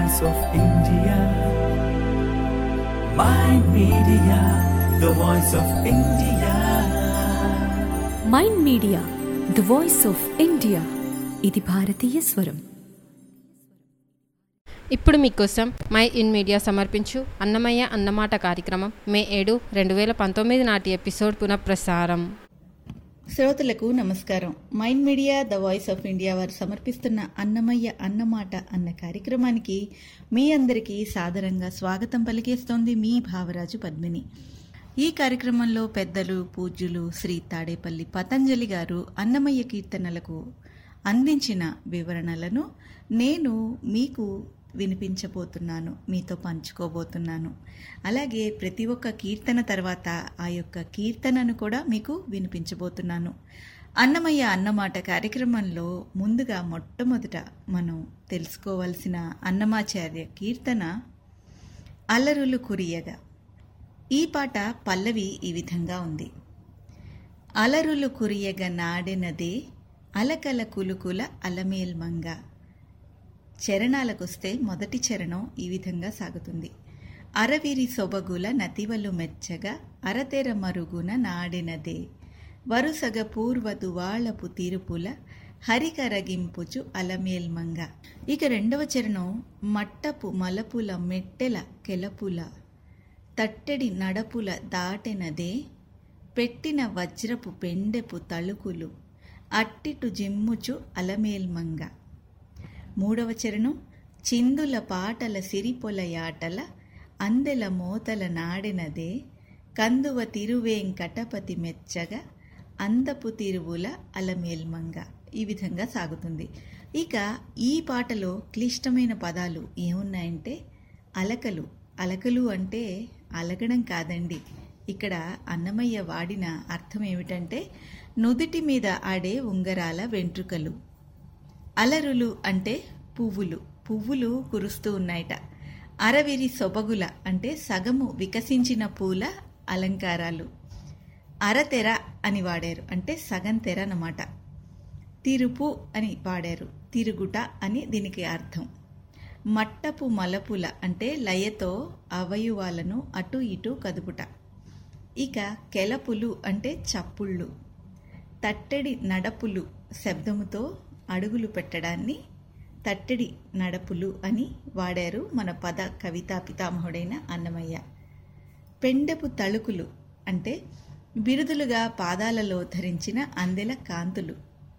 voice of India. My media, the voice of India. Mind Media the voice of India ఇది భారతీయ స్వరం ఇప్పుడు మీకోసం మై ఇన్ మీడియా సమర్పించు అన్నమయ్య అన్నమాట కార్యక్రమం మే ఏడు రెండు వేల పంతొమ్మిది నాటి ఎపిసోడ్ పునఃప్రసారం శ్రోతలకు నమస్కారం Mind Media the voice of India వారు సమర్పిస్తున్న అన్నమయ్య అన్నమాట అన్న కార్యక్రమానికి మీ అందరికీ సాదరంగా స్వాగతం పలికేస్తోంది మీ భావరాజు పద్మిని ఈ కార్యక్రమంలో పెద్దలు పూజ్యులు శ్రీ తాడేపల్లి పతంజలి గారు అన్నమయ్య కీర్తనలకు అందించిన వివరణలను నేను మీకు వినిపించబోతున్నాను మీతో పంచుకోబోతున్నాను అలాగే ప్రతి ఒక్క కీర్తన తర్వాత ఆ యొక్క కీర్తనను కూడా మీకు వినిపించబోతున్నాను అన్నమయ్య అన్నమాట కార్యక్రమంలో ముందుగా మొట్టమొదట మనం తెలుసుకోవాల్సిన అన్నమాచార్య కీర్తన అల్లరులు కురియగా ఈ పాట పల్లవి ఈ విధంగా ఉంది అలరులు కురియగ నాడెనదే అలకల కులుకుల అలమేల్మంగ చరణాలకొస్తే మొదటి చరణం ఈ విధంగా సాగుతుంది అరవిరి సొబగుల నతివలు మెచ్చగా అరతెర మరుగున నాడెనదే వరుసగ పూర్వదువాళపు తిరుపుల హరికరగింపుచు అలమేల్మంగ ఇక రెండవ చరణం మట్టపు మలపుల మెట్టెల కెలపుల తట్టెడి నడపుల దాటెనదే పెట్టిన వజ్రపు పెండెపు తళుకులు అట్టిటు జిమ్ముచు అలమేల్మంగ మూడవ చరణం చిందుల పాటల సిరిపొల యాటల అందెల మోతల నాడెనదే కందువ తిరువేంకటపతి మెచ్చగా అందపు తిరువుల అలమేల్మంగ ఈ విధంగా సాగుతుంది ఇక ఈ పాటలో క్లిష్టమైన పదాలు ఏమున్నాయంటే అలకలు అలకలు అంటే అలగడం కాదండి ఇక్కడ అన్నమయ్య వాడిన అర్థం ఏమిటంటే నుదుటి మీద ఆడే ఉంగరాల వెంట్రుకలు అలరులు అంటే పువ్వులు పువ్వులు కురుస్తూ ఉన్నాయట అరవిరి సొబగుల అంటే సగము వికసించిన పూల అలంకారాలు అరతెర అని వాడారు అంటే సగం తెర అన్నమాట తిరుపు అని వాడారు తిరుగుట అని దీనికి అర్థం మట్టపు మలపుల అంటే లయతో అవయవాలను అటు ఇటు కదుపుట ఇక కెలపులు అంటే చప్పుళ్ళు తట్టెడి నడపులు శబ్దముతో అడుగులు పెట్టడాన్ని తట్టెడి నడపులు అని వాడారు మన పద కవితా పితామహుడైన అన్నమయ్య పెండెపు తళుకులు అంటే బిరుదులుగా పాదాలలో ధరించిన అందెల కాంతులు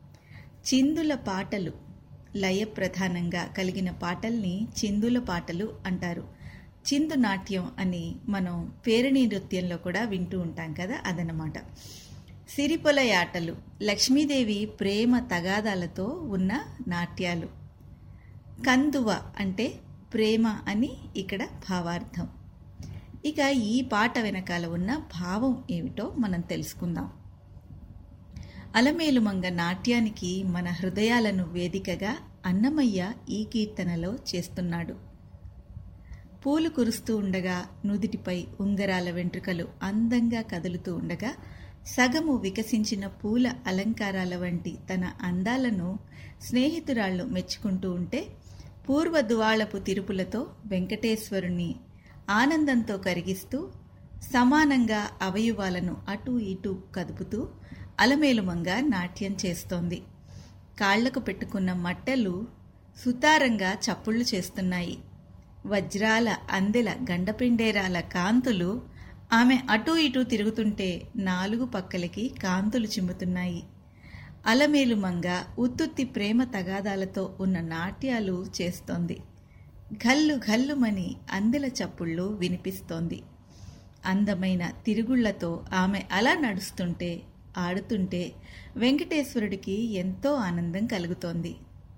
చిందుల పాటలు లయ ప్రధానంగా కలిగిన పాటల్ని చిందుల పాటలు అంటారు చిందు నాట్యం అని మనం పేరణి నృత్యంలో కూడా వింటూ ఉంటాం కదా అదనమాట సిరిపొల ఆటలు లక్ష్మీదేవి ప్రేమ తగాదాలతో ఉన్న నాట్యాలు కందువ అంటే ప్రేమ అని ఇక్కడ భావార్థం ఇక ఈ పాట వెనకాల ఉన్న భావం ఏమిటో మనం తెలుసుకుందాం అలమేలుమంగ నాట్యానికి మన హృదయాలను వేదికగా అన్నమయ్య ఈ కీర్తనలో చేస్తున్నాడు పూలు కురుస్తూ ఉండగా నుదిటిపై ఉంగరాల వెంట్రుకలు అందంగా కదులుతూ ఉండగా సగము వికసించిన పూల అలంకారాల వంటి తన అందాలను స్నేహితురాళ్ళు మెచ్చుకుంటూ ఉంటే పూర్వ దువాళపు తిరుపులతో వెంకటేశ్వరుణ్ణి ఆనందంతో కరిగిస్తూ సమానంగా అవయవాలను అటూ ఇటూ కదుపుతూ అలమేలుమంగ నాట్యం చేస్తోంది కాళ్లకు పెట్టుకున్న మట్టలు సుతారంగా చప్పుళ్ళు చేస్తున్నాయి వజ్రాల అందెల గండపిండేరాల కాంతులు ఆమె అటూ ఇటూ తిరుగుతుంటే నాలుగు పక్కలకి కాంతులు చిమ్ముతున్నాయి అలమేలుమంగ ఉత్తుత్తి ప్రేమ తగాదాలతో ఉన్న నాట్యాలు చేస్తోంది ఘల్లు ఘల్లుమని అందెల చప్పుళ్ళు వినిపిస్తోంది అందమైన తిరుగుళ్లతో ఆమె అలా నడుస్తుంటే ఆడుతుంటే వెంకటేశ్వరుడికి ఎంతో ఆనందం కలుగుతోంది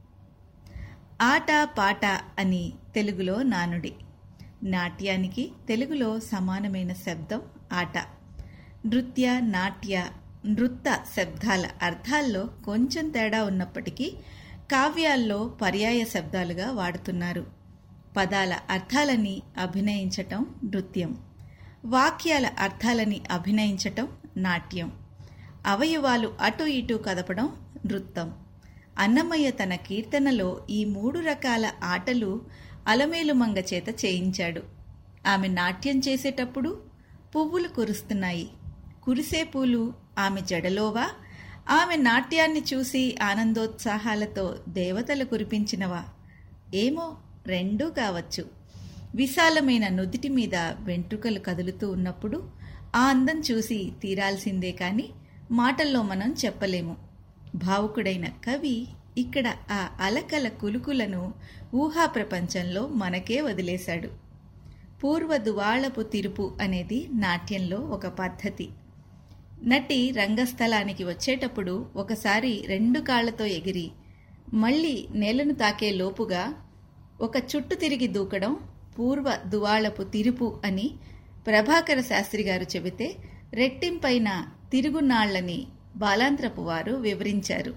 ఆట పాట అని తెలుగులో నానుడి నాట్యానికి తెలుగులో సమానమైన శబ్దం ఆట నృత్య నాట్య నృత్త శబ్దాల అర్థాల్లో కొంచెం తేడా ఉన్నప్పటికీ కావ్యాల్లో పర్యాయ శబ్దాలుగా వాడుతున్నారు పదాల అర్థాలని అభినయించటం నృత్యం వాక్యాల అర్థాలని అభినయించటం నాట్యం అవయవాలు అటు ఇటు కదపడం నృత్తం అన్నమయ్య తన కీర్తనలో ఈ మూడు రకాల ఆటలు అలమేలు మంగ చేత చేయించాడు ఆమె నాట్యం చేసేటప్పుడు పువ్వులు కురుస్తున్నాయి కురిసే పూలు ఆమె జడలోవా ఆమె నాట్యాన్ని చూసి ఆనందోత్సాహాలతో దేవతలు కురిపించినవా ఏమో రెండూ కావచ్చు విశాలమైన నుదిటి మీద వెంట్రుకలు కదులుతూ ఉన్నప్పుడు ఆ అందం చూసి తీరాల్సిందే కాని మాటల్లో మనం చెప్పలేము భావుకుడైన కవి ఇక్కడ ఆ అలకల కులుకులను ఊహా ప్రపంచంలో మనకే వదిలేశాడు పూర్వ దువాళపు తిరుపు అనేది నాట్యంలో ఒక పద్ధతి నటి రంగస్థలానికి వచ్చేటప్పుడు ఒకసారి రెండు కాళ్లతో ఎగిరి మళ్ళీ నేలను తాకే లోపుగా ఒక చుట్టు తిరిగి దూకడం పూర్వ దువాళపు తిరుపు అని ప్రభాకర శాస్త్రి గారు చెబితే రెట్టింపైన తిరుగునాళ్లని బాలాంత్రపు వారు వివరించారు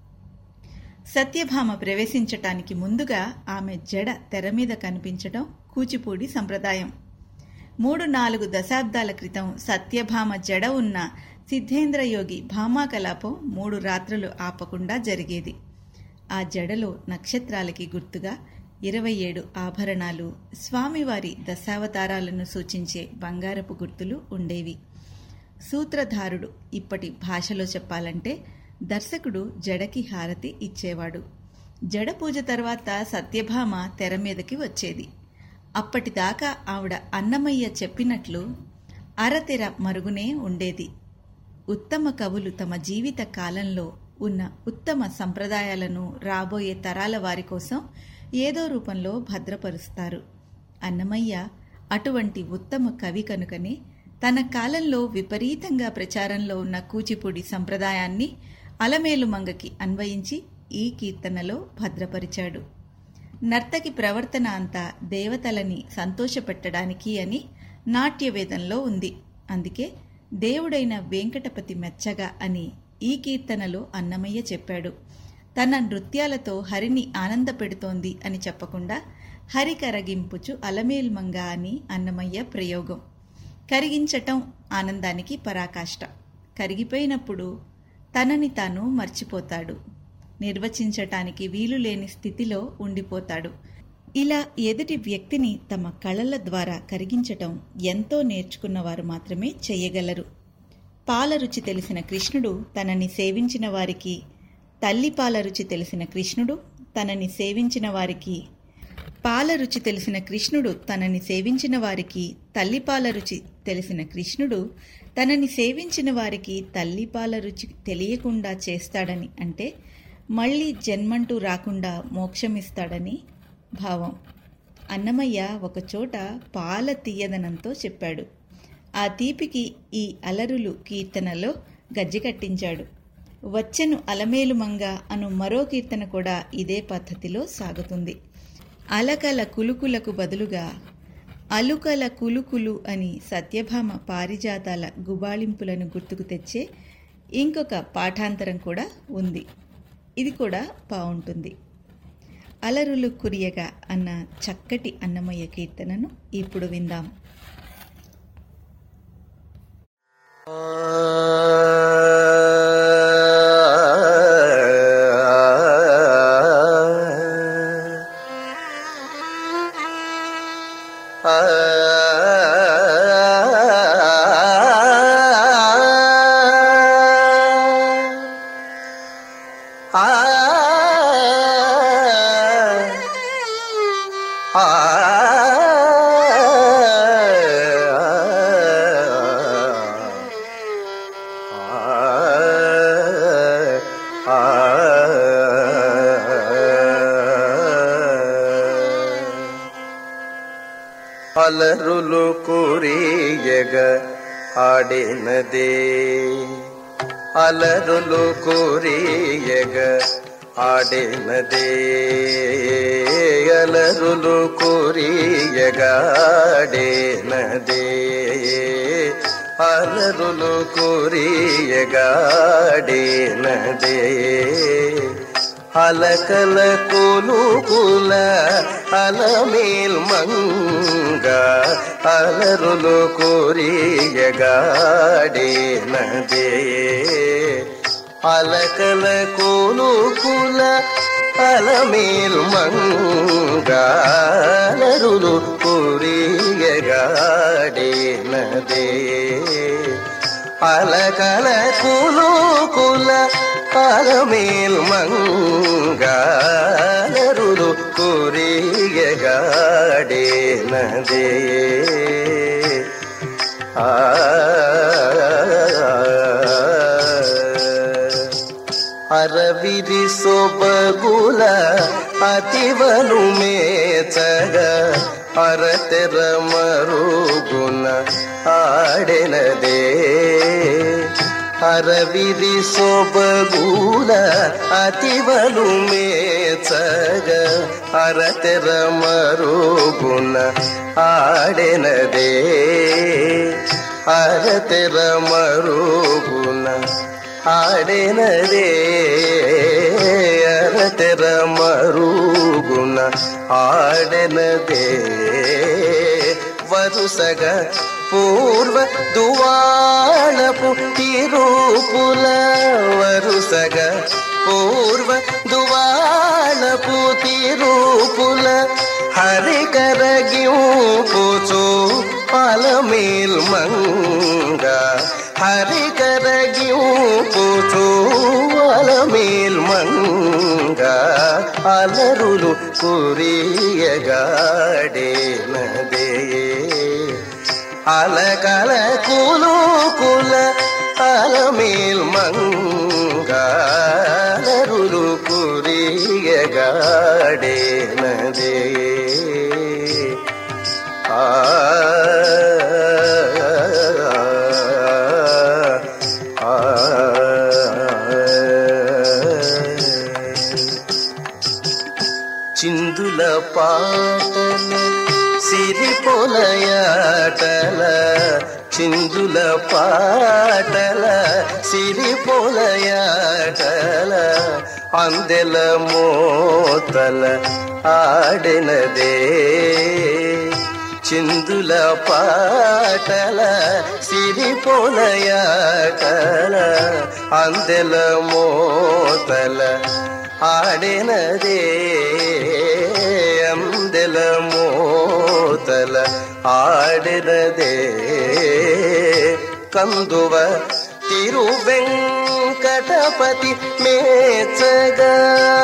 సత్యభామ ప్రవేశించటానికి ముందుగా ఆమె జడ తెర మీద కనిపించడం కూచిపూడి సంప్రదాయం మూడు నాలుగు దశాబ్దాల క్రితం సత్యభామ జడ ఉన్న సిద్ధేంద్రయోగి భామాకలాపం మూడు రాత్రులు ఆపకుండా జరిగేది ఆ జడలో నక్షత్రాలకి గుర్తుగా ఇరవై ఏడు ఆభరణాలు స్వామివారి దశావతారాలను సూచించే బంగారపు గుర్తులు ఉండేవి సూత్రధారుడు ఇప్పటి భాషలో చెప్పాలంటే దర్శకుడు జడకి హారతి ఇచ్చేవాడు జడ పూజ తర్వాత సత్యభామ తెర మీదకి వచ్చేది అప్పటిదాకా ఆవిడ అన్నమయ్య చెప్పినట్లు అరతెర మరుగునే ఉండేది ఉత్తమ కవులు తమ జీవిత కాలంలో ఉన్న ఉత్తమ సంప్రదాయాలను రాబోయే తరాల వారి కోసం ఏదో రూపంలో భద్రపరుస్తారు అన్నమయ్య అటువంటి ఉత్తమ కవి కనుకనే తన కాలంలో విపరీతంగా ప్రచారంలో ఉన్న కూచిపూడి సంప్రదాయాన్ని అలమేలు మంగకి అన్వయించి ఈ కీర్తనలో భద్రపరిచాడు నర్తకి ప్రవర్తన అంతా దేవతలని సంతోషపెట్టడానికి అని నాట్యవేదంలో ఉంది అందుకే దేవుడైన వెంకటపతి మెచ్చగా అని ఈ కీర్తనలో అన్నమయ్య చెప్పాడు తన నృత్యాలతో హరిని ఆనందపెడుతోంది అని చెప్పకుండా హరి కరగింపుచు అలమేల్మంగ అని అన్నమయ్య ప్రయోగం కరిగించటం ఆనందానికి పరాకాష్ట కరిగిపోయినప్పుడు తనని తాను మర్చిపోతాడు నిర్వచించటానికి వీలు లేని స్థితిలో ఉండిపోతాడు ఇలా ఎదుటి వ్యక్తిని తమ కళల ద్వారా కరిగించటం ఎంతో నేర్చుకున్నవారు మాత్రమే చెయ్యగలరు పాల రుచి తెలిసిన కృష్ణుడు తనని సేవించిన వారికి తల్లి పాల రుచి తెలిసిన కృష్ణుడు తనని సేవించిన వారికి పాల రుచి తెలిసిన కృష్ణుడు తనని సేవించిన వారికి తల్లిపాల రుచి తెలిసిన కృష్ణుడు తనని సేవించిన వారికి తల్లిపాల రుచి తెలియకుండా చేస్తాడని అంటే మళ్ళీ జన్మంటూ రాకుండా మోక్షమిస్తాడని భావం అన్నమయ్య ఒకచోట పాల తీయదనంతో చెప్పాడు ఆ తీపికి ఈ అలరులు కీర్తనలో గజ్జి కట్టించాడు వచ్చెను అలమేలు మంగ అను మరో కీర్తన కూడా ఇదే పద్ధతిలో సాగుతుంది అలకల కులుకులకు బదులుగా అలుకల కులుకులు అని సత్యభామ పారిజాతాల గుబాళింపులను గుర్తుకు తెచ్చే ఇంకొక పాఠాంతరం కూడా ఉంది ఇది కూడా బాగుంటుంది అలరులు కురియగా అన్న చక్కటి అన్నమయ్య కీర్తనను ఇప్పుడు విందాం అలరులు కురియగ ఆడినదే అలరులు కురియగ ఆడినదే అలరులు కురియగ ఆడినదే అలరులు కురియగ ఆడినదే అలకల కులుకుల అలమేల్ మంగ అలరులు కోరియగాడే నదే అలకల కోలుకుల అలమేల్ మంగాలరులు కురియగాడేనదే అలకల కులుకుల అలమేల్ మంగాలరులు కురియగాడేనదే ఆ అరవిరి సొబగుల అతివను మేచగ అరతెర మరుగున ఆడెనదే అరవిరి సొబగుల అతివను మేచగ అరతెర మరుగున ఆడెనదే అరతెర మరుగున ఆడెనదే అరతెర మరుగున ఆడెనదే వరుసగా పూర్వ దువాళపు తిరుపుల వరుసగా పూర్వ దువాళపు తిరుపుల హరికరగిపుచు అలమేల్ మంగ హరికరగిపుచు అలమేల్ మంగ అలరులు కురియగాడేనదే అలకల కులు కుల అలమేల్ మంగాలరులు కురియగాడేనదే ఆ ఆ చిందుల పాటల సిరి పొలయాటల చిందుల పాటల సిరి పొలయాటల అందెల మోతల ఆడినదే చిందుల పాటల సిరి పొలయాటల అందెల మోతల ఆడినదే అందెల మోతల ఆడినదే కందువ తిరువెంకటపతి మేచగా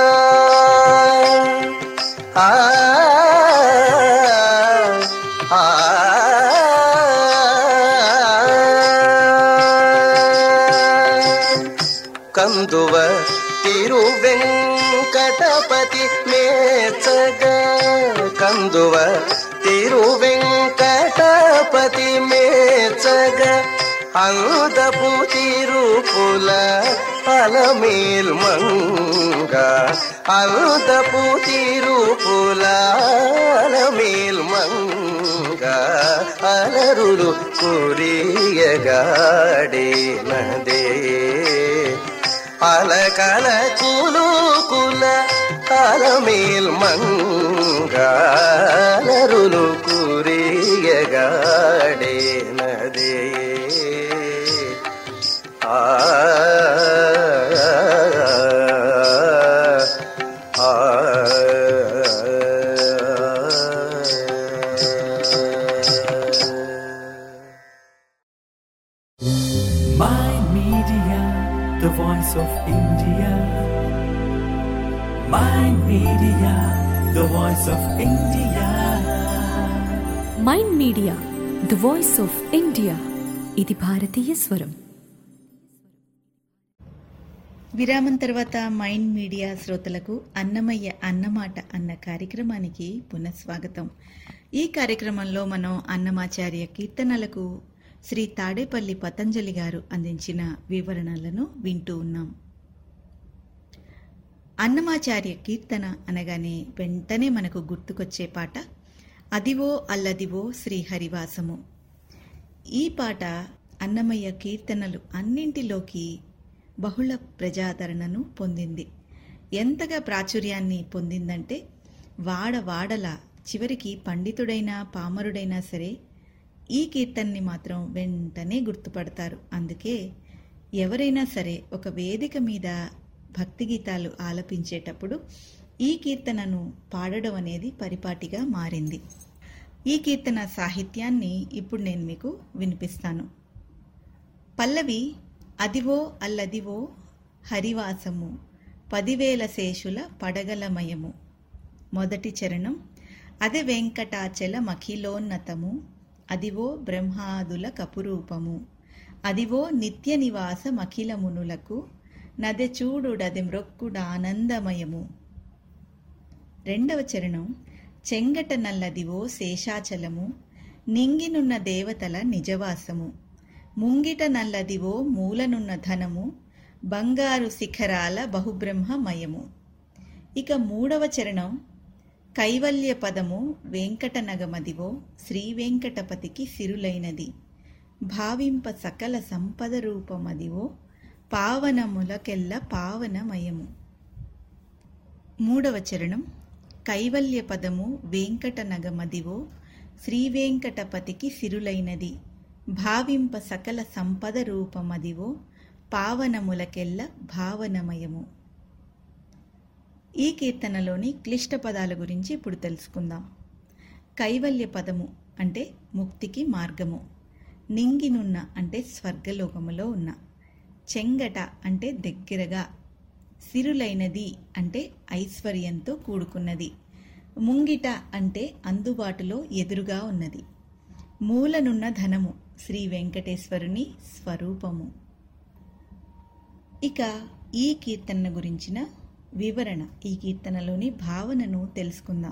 ఆ ఆ కందువ తిరువెంకటపతి మేచగ కందువ తిరువెంకటపతి మేచగ అందపు తిరుపుల అలమేల్ మంగ అందపు తిరుపుల అలమేల్ మంగ అలరులు కురియగాడేనదే అలకల కులు కుల అలమేల్ మంగాలరులు కురియగాడేనదే ఆ ఆ My Media, the voice of India. My Media, the voice of India. Mind Media the voice of India ఇది భారతీయ స్వరం విరామం తర్వాత మైండ్ మీడియా శ్రోతలకు అన్నమయ్య అన్నమాట అన్న కార్యక్రమానికి పునఃస్వాగతం ఈ కార్యక్రమంలో మనం అన్నమాచార్య కీర్తనలకు శ్రీ తాడేపల్లి పతంజలి గారు అందించిన వివరణలను వింటూ ఉన్నాం అన్నమాచార్య కీర్తన అనగానే వెంటనే మనకు గుర్తుకొచ్చే పాట అదివో అల్లదివో శ్రీ హరివాసము ఈ పాట అన్నమయ్య కీర్తనలు అన్నింటిలోకి బహుళ ప్రజాదరణను పొందింది ఎంతగా ప్రాచుర్యాన్ని పొందిందంటే వాడ వాడల చివరికి పండితుడైనా పామరుడైనా సరే ఈ కీర్తనని మాత్రం వెంటనే గుర్తుపడతారు అందుకే ఎవరైనా సరే ఒక వేదిక మీద భక్తి గీతాలు ఆలపించేటప్పుడు ఈ కీర్తనను పాడడం అనేది పరిపాటిగా మారింది ఈ కీర్తన సాహిత్యాన్ని ఇప్పుడు నేను మీకు వినిపిస్తాను పల్లవి అదివో అల్లదివో హరివాసము పదివేల శేషుల పడగలమయము మొదటి చరణం అదే వెంకటాచల మఖిలోన్నతము అదివో బ్రహ్మాదుల కపురూపము అదివో నిత్య నివాస మఖిలమునులకు నదె చూడుడది మృక్కుడానందమయము రెండవ చరణం చెంగట నల్లదివో శేషాచలము నింగినున్న దేవతల నిజవాసము ముంగిట నల్లదివో మూలనున్న ధనము బంగారు శిఖరాల బహుబ్రహ్మమయము ఇక మూడవ చరణం కైవల్య పదము వెంకటనగమదివో శ్రీ వెంకటపతికి సిరులైనది భావింప సకల సంపద రూపమదివో పావనములకెల్ల పావనమయము మూడవ చరణం కైవల్య పదము వెంకటనగమదివో శ్రీ వెంకటపతికి సిరులైనది భావింప సకల సంపద రూపమదివో పావనములకెల్ల భావనమయము ఈ కీర్తనలోని క్లిష్ట పదాల గురించి ఇప్పుడు తెలుసుకుందాం కైవల్య పదము అంటే ముక్తికి మార్గము నింగినున్న అంటే స్వర్గలోకములో ఉన్న చెంగట అంటే దగ్గరగా సిరులైనది అంటే ఐశ్వర్యంతో కూడుకున్నది ముంగిట అంటే అందుబాటులో ఎదురుగా ఉన్నది మూలనున్న ధనము శ్రీ వెంకటేశ్వరుని స్వరూపము ఇక ఈ కీర్తన గురించిన వివరణ ఈ కీర్తనలోని భావనను తెలుసుకుందాం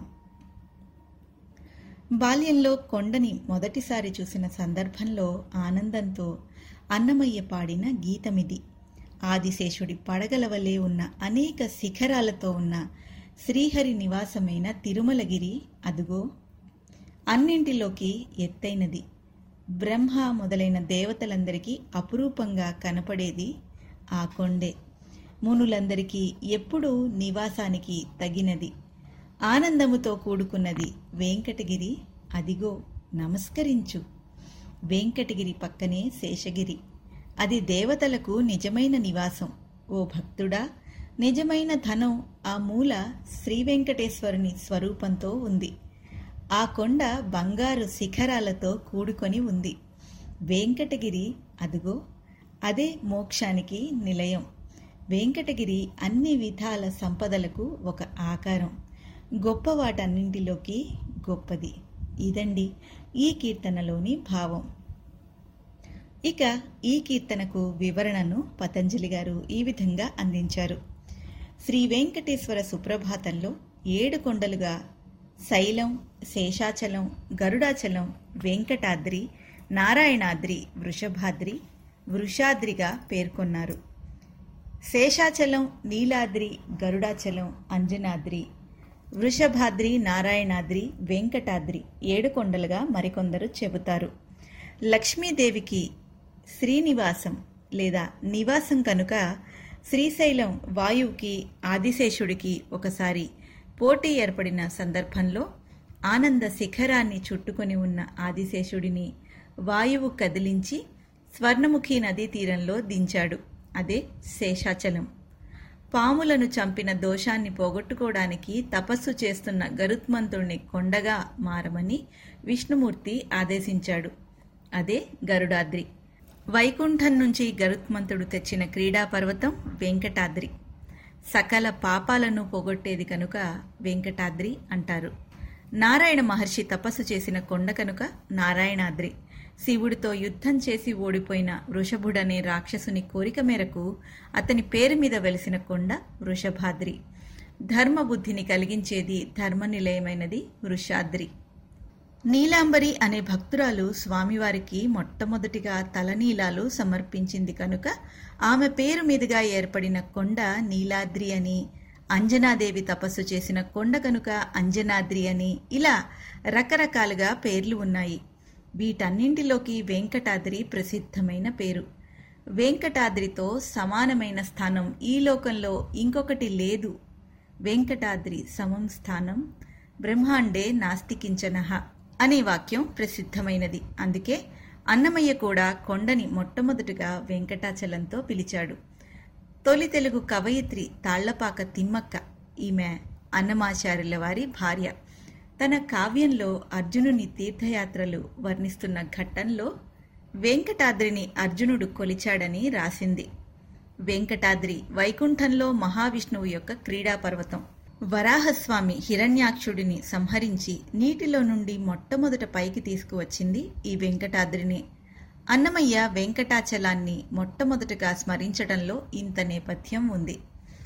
బాల్యంలో కొండని మొదటిసారి చూసిన సందర్భంలో ఆనందంతో అన్నమయ్య పాడిన గీతమిది ఆదిశేషుడి పడగల వలె ఉన్న అనేక శిఖరాలతో ఉన్న శ్రీహరి నివాసమైన తిరుమలగిరి అదుగో అన్నింటిలోకి ఎత్తైనది బ్రహ్మ మొదలైన దేవతలందరికీ అపురూపంగా కనపడేది ఆ కొండే మునులందరికీ ఎప్పుడూ నివాసానికి తగినది ఆనందముతో కూడుకున్నది వెంకటగిరి అదిగో నమస్కరించు వెంకటగిరి పక్కనే శేషగిరి అది దేవతలకు నిజమైన నివాసం ఓ భక్తుడా నిజమైన ధనం ఆ మూల శ్రీ వెంకటేశ్వరుని స్వరూపంతో ఉంది ఆ కొండ బంగారు శిఖరాలతో కూడుకొని ఉంది వెంకటగిరి అదుగో అదే మోక్షానికి నిలయం వెంకటగిరి అన్ని విధాల సంపదలకు ఒక ఆకారం గొప్ప వాటన్నింటిలోకి గొప్పది ఇదండి ఈ కీర్తనలోని భావం ఇక ఈ కీర్తనకు వివరణను పతంజలి గారు ఈ విధంగా అందించారు శ్రీ వెంకటేశ్వర సుప్రభాతంలో ఏడు కొండలుగా శైలం శేషాచలం గరుడాచలం వెంకటాద్రి నారాయణాద్రి వృషభాద్రి వృషాద్రిగా పేర్కొన్నారు శేషాచలం నీలాద్రి గరుడాచలం అంజనాద్రి వృషభాద్రి నారాయణాద్రి వెంకటాద్రి ఏడు కొండలుగా మరికొందరు చెబుతారు లక్ష్మీదేవికి శ్రీనివాసం లేదా నివాసం కనుక శ్రీశైలం వాయువుకి ఆదిశేషుడికి ఒకసారి పోటీ ఏర్పడిన సందర్భంలో ఆనంద శిఖరాన్ని చుట్టుకొని ఉన్న ఆదిశేషుడిని వాయువు కదిలించి స్వర్ణముఖి నదీ తీరంలో దించాడు అదే శేషాచలం పాములను చంపిన దోషాన్ని పోగొట్టుకోవడానికి తపస్సు చేస్తున్న గరుత్మంతుణ్ణి కొండగా మారమని విష్ణుమూర్తి ఆదేశించాడు అదే గరుడాద్రి వైకుంఠం నుంచి గరుత్మంతుడు తెచ్చిన క్రీడా పర్వతం వెంకటాద్రి సకల పాపాలను పోగొట్టేది కనుక వెంకటాద్రి అంటారు నారాయణ మహర్షి తపస్సు చేసిన కొండ కనుక నారాయణాద్రి శివుడితో యుద్ధం చేసి ఓడిపోయిన వృషభుడనే రాక్షసుని కోరిక మేరకు అతని పేరు మీద వెలిసిన కొండ వృషభాద్రి ధర్మబుద్ధిని కలిగించేది ధర్మ నిలయమైనది వృషాద్రి నీలాంబరి అనే భక్తురాలు స్వామివారికి మొట్టమొదటిగా తలనీలాలు సమర్పించింది కనుక ఆమె పేరు మీదుగా ఏర్పడిన కొండ నీలాద్రి అని అంజనాదేవి తపస్సు చేసిన కొండ కనుక అంజనాద్రి అని ఇలా రకరకాలుగా పేర్లు ఉన్నాయి వీటన్నింటిలోకి వెంకటాద్రి ప్రసిద్ధమైన పేరు వెంకటాద్రితో సమానమైన స్థానం ఈ లోకంలో ఇంకొకటి లేదు వెంకటాద్రి సమం స్థానం బ్రహ్మాండే నాస్తికించనః అనే వాక్యం ప్రసిద్ధమైనది అందుకే అన్నమయ్య కూడా కొండని మొట్టమొదటిగా వెంకటాచలంతో పిలిచాడు తొలి తెలుగు కవయిత్రి తాళ్లపాక తిమ్మక్క ఈమె అన్నమాచార్యుల వారి భార్య తన కావ్యంలో అర్జునుని తీర్థయాత్రలు వర్ణిస్తున్న ఘట్టంలో వెంకటాద్రిని అర్జునుడు కొలిచాడని రాసింది వెంకటాద్రి వైకుంఠంలో మహావిష్ణువు యొక్క క్రీడా పర్వతం వరాహస్వామి హిరణ్యాక్షుడిని సంహరించి నీటిలో నుండి మొట్టమొదట పైకి తీసుకువచ్చింది ఈ వెంకటాద్రిని అన్నమయ్య వెంకటాచలాన్ని మొట్టమొదటగా స్మరించడంలో ఇంత నేపథ్యం ఉంది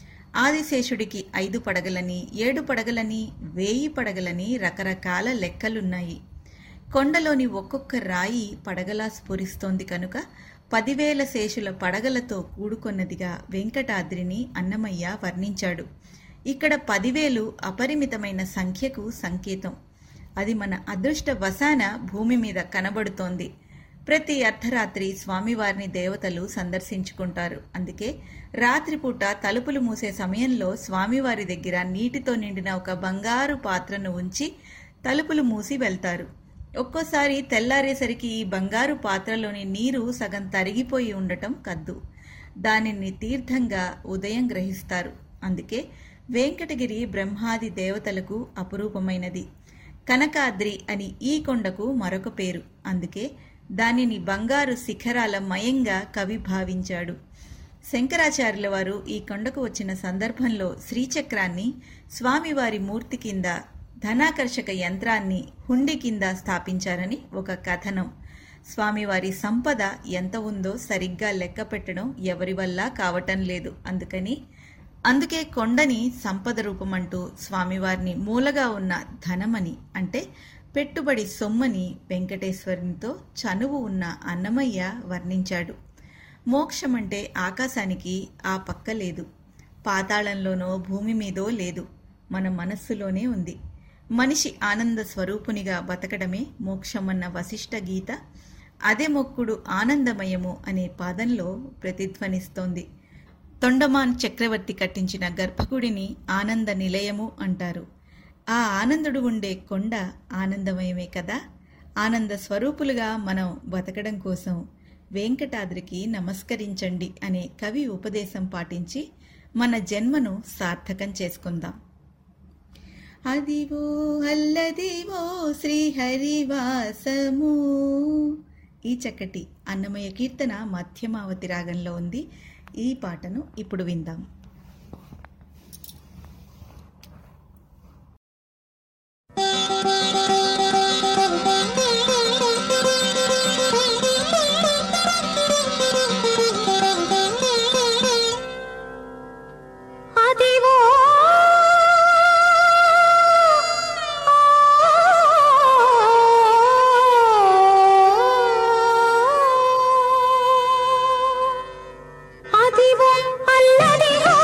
ఆదిశేషుడికి ఐదు పడగలని ఏడు పడగలని వేయి పడగలని రకరకాల లెక్కలున్నాయి కొండలోని ఒక్కొక్క రాయి పడగలా స్ఫురిస్తోంది కనుక పదివేల శేషుల పడగలతో కూడుకొన్నదిగా వెంకటాద్రిని అన్నమయ్య వర్ణించాడు ఇక్కడ పదివేలు అపరిమితమైన సంఖ్యకు సంకేతం అది మన అదృష్ట వశాన భూమి మీద కనబడుతోంది ప్రతి అర్ధరాత్రి స్వామివారిని దేవతలు సందర్శించుకుంటారు అందుకే రాత్రిపూట తలుపులు మూసే సమయంలో స్వామివారి దగ్గర నీటితో నిండిన ఒక బంగారు పాత్రను ఉంచి తలుపులు మూసి వెళ్తారు ఒక్కోసారి తెల్లారేసరికి ఈ బంగారు పాత్రలోని నీరు సగం తరిగిపోయి ఉండటం కద్దు దానిని తీర్థంగా ఉదయం గ్రహిస్తారు అందుకే వెంకటగిరి బ్రహ్మాది దేవతలకు అపురూపమైనది కనకాద్రి అని ఈ కొండకు మరొక పేరు అందుకే దానిని బంగారు శిఖరాల మయంగా కవి భావించాడు శంకరాచార్యుల వారు ఈ కొండకు వచ్చిన సందర్భంలో శ్రీచక్రాన్ని స్వామివారి మూర్తి కింద ధనాకర్షక యంత్రాన్ని హుండి కింద స్థాపించారని ఒక కథనం స్వామివారి సంపద ఎంత ఉందో సరిగ్గా లెక్క పెట్టడం ఎవరి వల్ల కావటం లేదు అందుకని అందుకే కొండని సంపద రూపమంటూ స్వామివారిని మూలగా ఉన్న ధనమని అంటే పెట్టుబడి సొమ్మని వెంకటేశ్వరునితో చనువు ఉన్న అన్నమయ్య వర్ణించాడు మోక్షమంటే ఆకాశానికి ఆ పక్క లేదు పాతాళంలోనో భూమి మీదో లేదు మన మనస్సులోనే ఉంది మనిషి ఆనంద స్వరూపునిగా బతకడమే మోక్షమన్న వశిష్ఠ గీత అదే మొక్కుడు ఆనందమయము అనే పాదంలో ప్రతిధ్వనిస్తోంది తొండమాన్ చక్రవర్తి కట్టించిన గర్భగుడిని ఆనంద నిలయము అంటారు ఆ ఆనందుడు ఉండే కొండ ఆనందమయమే కదా ఆనంద స్వరూపులుగా మనం బతకడం కోసం వెంకటాద్రికి నమస్కరించండి అనే కవి ఉపదేశం పాటించి మన జన్మను సార్థకం చేసుకుందాం అదివో అల్లదివో శ్రీహరివాసము ఈ చక్కటి అన్నమయ్య కీర్తన మధ్యమావతి రాగంలో ఉంది ఈ పాటను ఇప్పుడు విందాం అదివో అదివో అల్లదివో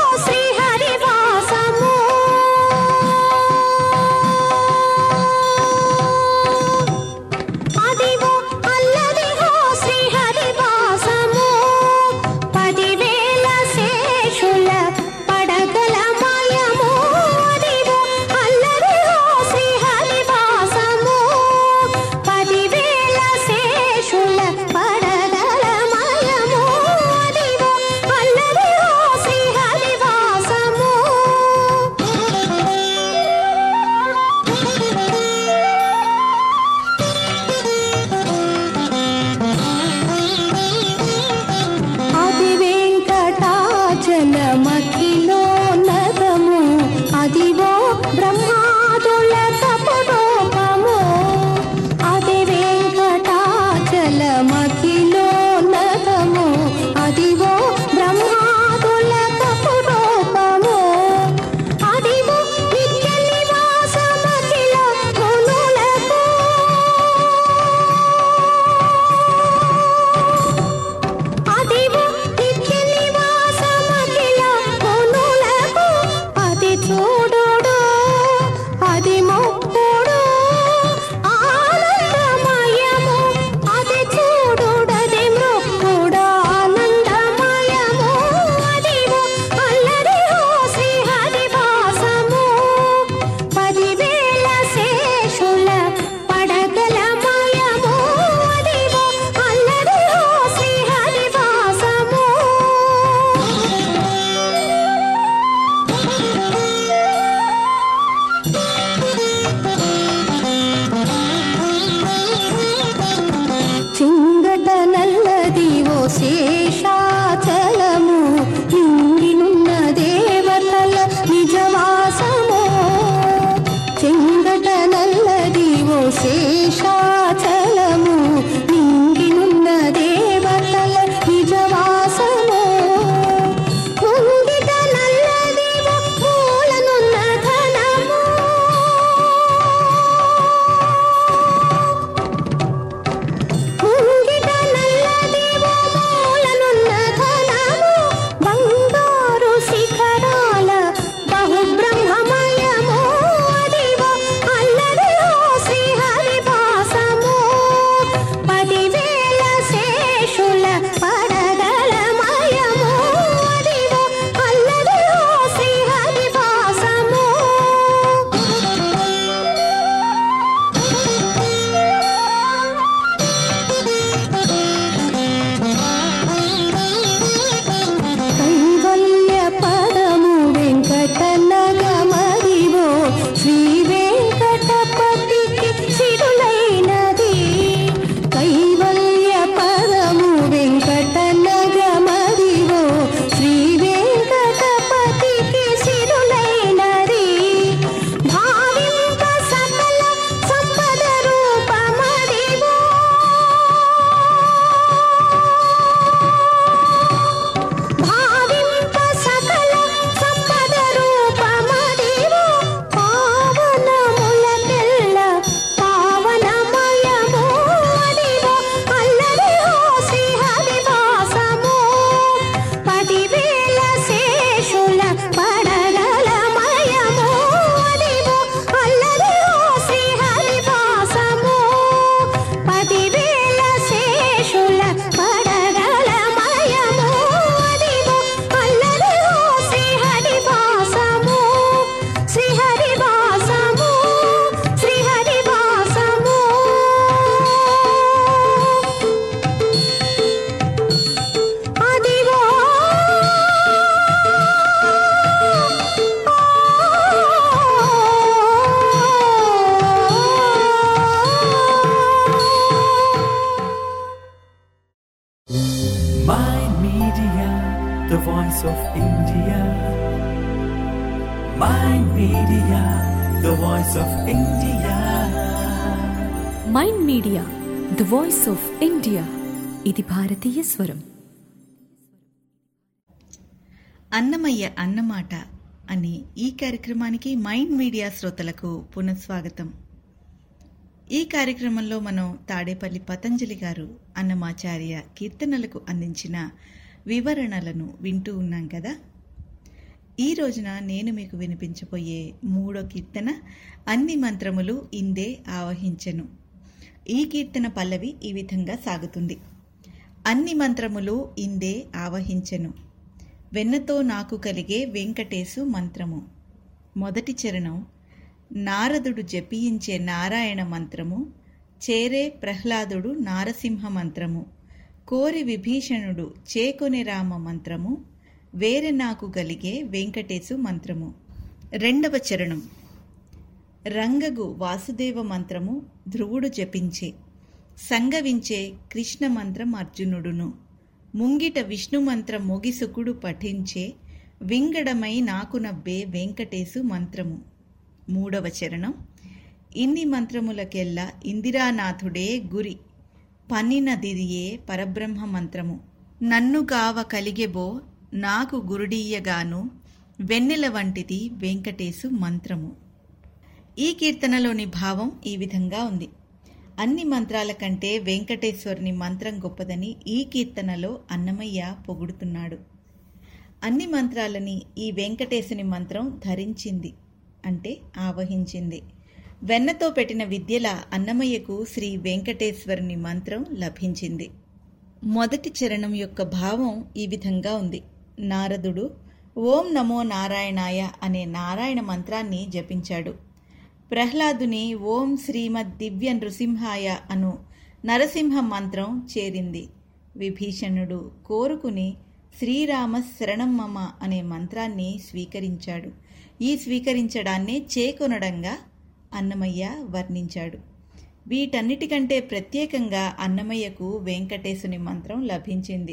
voice of India. Mind Media, the voice of India. Mind Media the voice of India ఇది భారతీయ స్వరం అన్నమయ్య అన్నమాట అనే ఈ కార్యక్రమానికి మైండ్ మీడియా శ్రోతలకు పునఃస్వాగతం ఈ కార్యక్రమంలో మనం తాడేపల్లి పతంజలి గారు అన్నమాచార్య కీర్తనలకు అందించిన వివరణలను వింటూ ఉన్నాం కదా ఈ రోజున నేను మీకు వినిపించబోయే మూడో కీర్తన అన్ని మంత్రములు ఇందే ఆవహించెను ఈ కీర్తన పల్లవి ఈ విధంగా సాగుతుంది అన్ని మంత్రములు ఇందే ఆవహించెను వెన్నతో నాకు కలిగే వెంకటేశు మంత్రము మొదటి చరణం నారదుడు జపించే నారాయణ మంత్రము చేరే ప్రహ్లాదుడు నారసింహ మంత్రము కోరి విభీషణుడు చేకొని రామ మంత్రము వేరే నాకు గలిగే వెంకటేశు మంత్రము రెండవ చరణం రంగగు వాసుదేవ మంత్రము ధ్రువుడు జపించే సంగవించే కృష్ణ మంత్రం అర్జునుడును ముంగిట విష్ణు మంత్రం మొగిసుకుడు పఠించే వింగడమై నాకు నవ్వే వెంకటేశు మంత్రము మూడవ చరణం ఇన్ని మంత్రములకెల్లా ఇందిరానాథుడే గురి పన్నినదిరియే పరబ్రహ్మ మంత్రము నన్ను కావ కలిగెబో నాకు గురుడీయగాను వెన్నెల వంటిది వెంకటేశు మంత్రము ఈ కీర్తనలోని భావం ఈ విధంగా ఉంది అన్ని మంత్రాల కంటే వెంకటేశ్వరుని మంత్రం గొప్పదని ఈ కీర్తనలో అన్నమయ్య పొగుడుతున్నాడు అన్ని మంత్రాలని ఈ వెంకటేశుని మంత్రం ధరించింది అంటే ఆవహించింది వెన్నతో పెట్టిన విద్యల అన్నమయ్యకు శ్రీ వెంకటేశ్వరుని మంత్రం లభించింది మొదటి చరణం యొక్క భావం ఈ విధంగా ఉంది నారదుడు ఓం నమో నారాయణాయ అనే నారాయణ మంత్రాన్ని జపించాడు ప్రహ్లాదుని ఓం శ్రీమద్ దివ్య నృసింహాయ అను నరసింహ మంత్రం చేరింది విభీషణుడు కోరుకుని శ్రీరామ శరణం మమ అనే మంత్రాన్ని స్వీకరించాడు ఈ స్వీకరించడాన్నే చేకొనడంగా అన్నమయ్య వర్ణించాడు వీటన్నిటికంటే ప్రత్యేకంగా అన్నమయ్యకు వెంకటేశుని మంత్రం లభించింది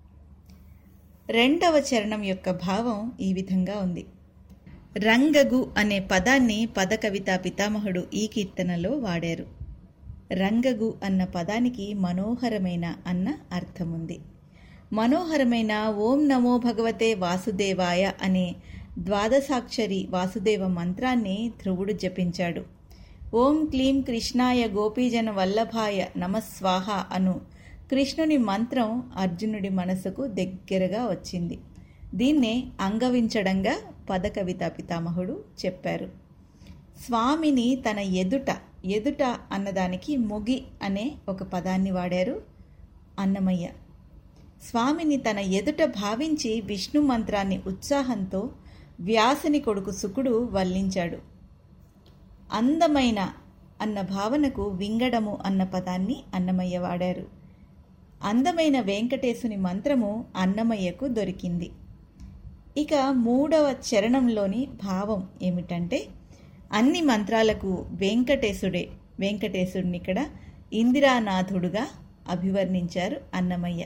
రెండవ చరణం యొక్క భావం ఈ విధంగా ఉంది రంగగు అనే పదాన్ని పదకవితా పితామహుడు ఈ కీర్తనలో వాడారు రంగగు అన్న పదానికి మనోహరమైన అన్న అర్థముంది మనోహరమైన ఓం నమో భగవతే వాసుదేవాయ అనే ద్వాదశాక్షరి వాసుదేవ మంత్రాన్ని ధ్రువుడు జపించాడు ఓం క్లీం కృష్ణాయ గోపీజన వల్లభాయ నమస్వాహ అను కృష్ణుని మంత్రం అర్జునుడి మనసుకు దగ్గరగా వచ్చింది దీన్నే అంగవించడంగా పదకవిత పితామహుడు చెప్పారు స్వామిని తన ఎదుట ఎదుట అన్నదానికి మొగి అనే ఒక పదాన్ని వాడారు అన్నమయ్య స్వామిని తన ఎదుట భావించి విష్ణు మంత్రాన్ని ఉత్సాహంతో వ్యాసని కొడుకు సుకుడు వల్లించాడు అందమైన అన్న భావనకు వింగడము అన్న పదాన్ని అన్నమయ్య వాడారు అందమైన వెంకటేశుని మంత్రము అన్నమయ్యకు దొరికింది ఇక మూడవ చరణంలోని భావం ఏమిటంటే అన్ని మంత్రాలకు వెంకటేశుడే వెంకటేశుడిని ఇక్కడ ఇందిరానాథుడుగా అభివర్ణించారు అన్నమయ్య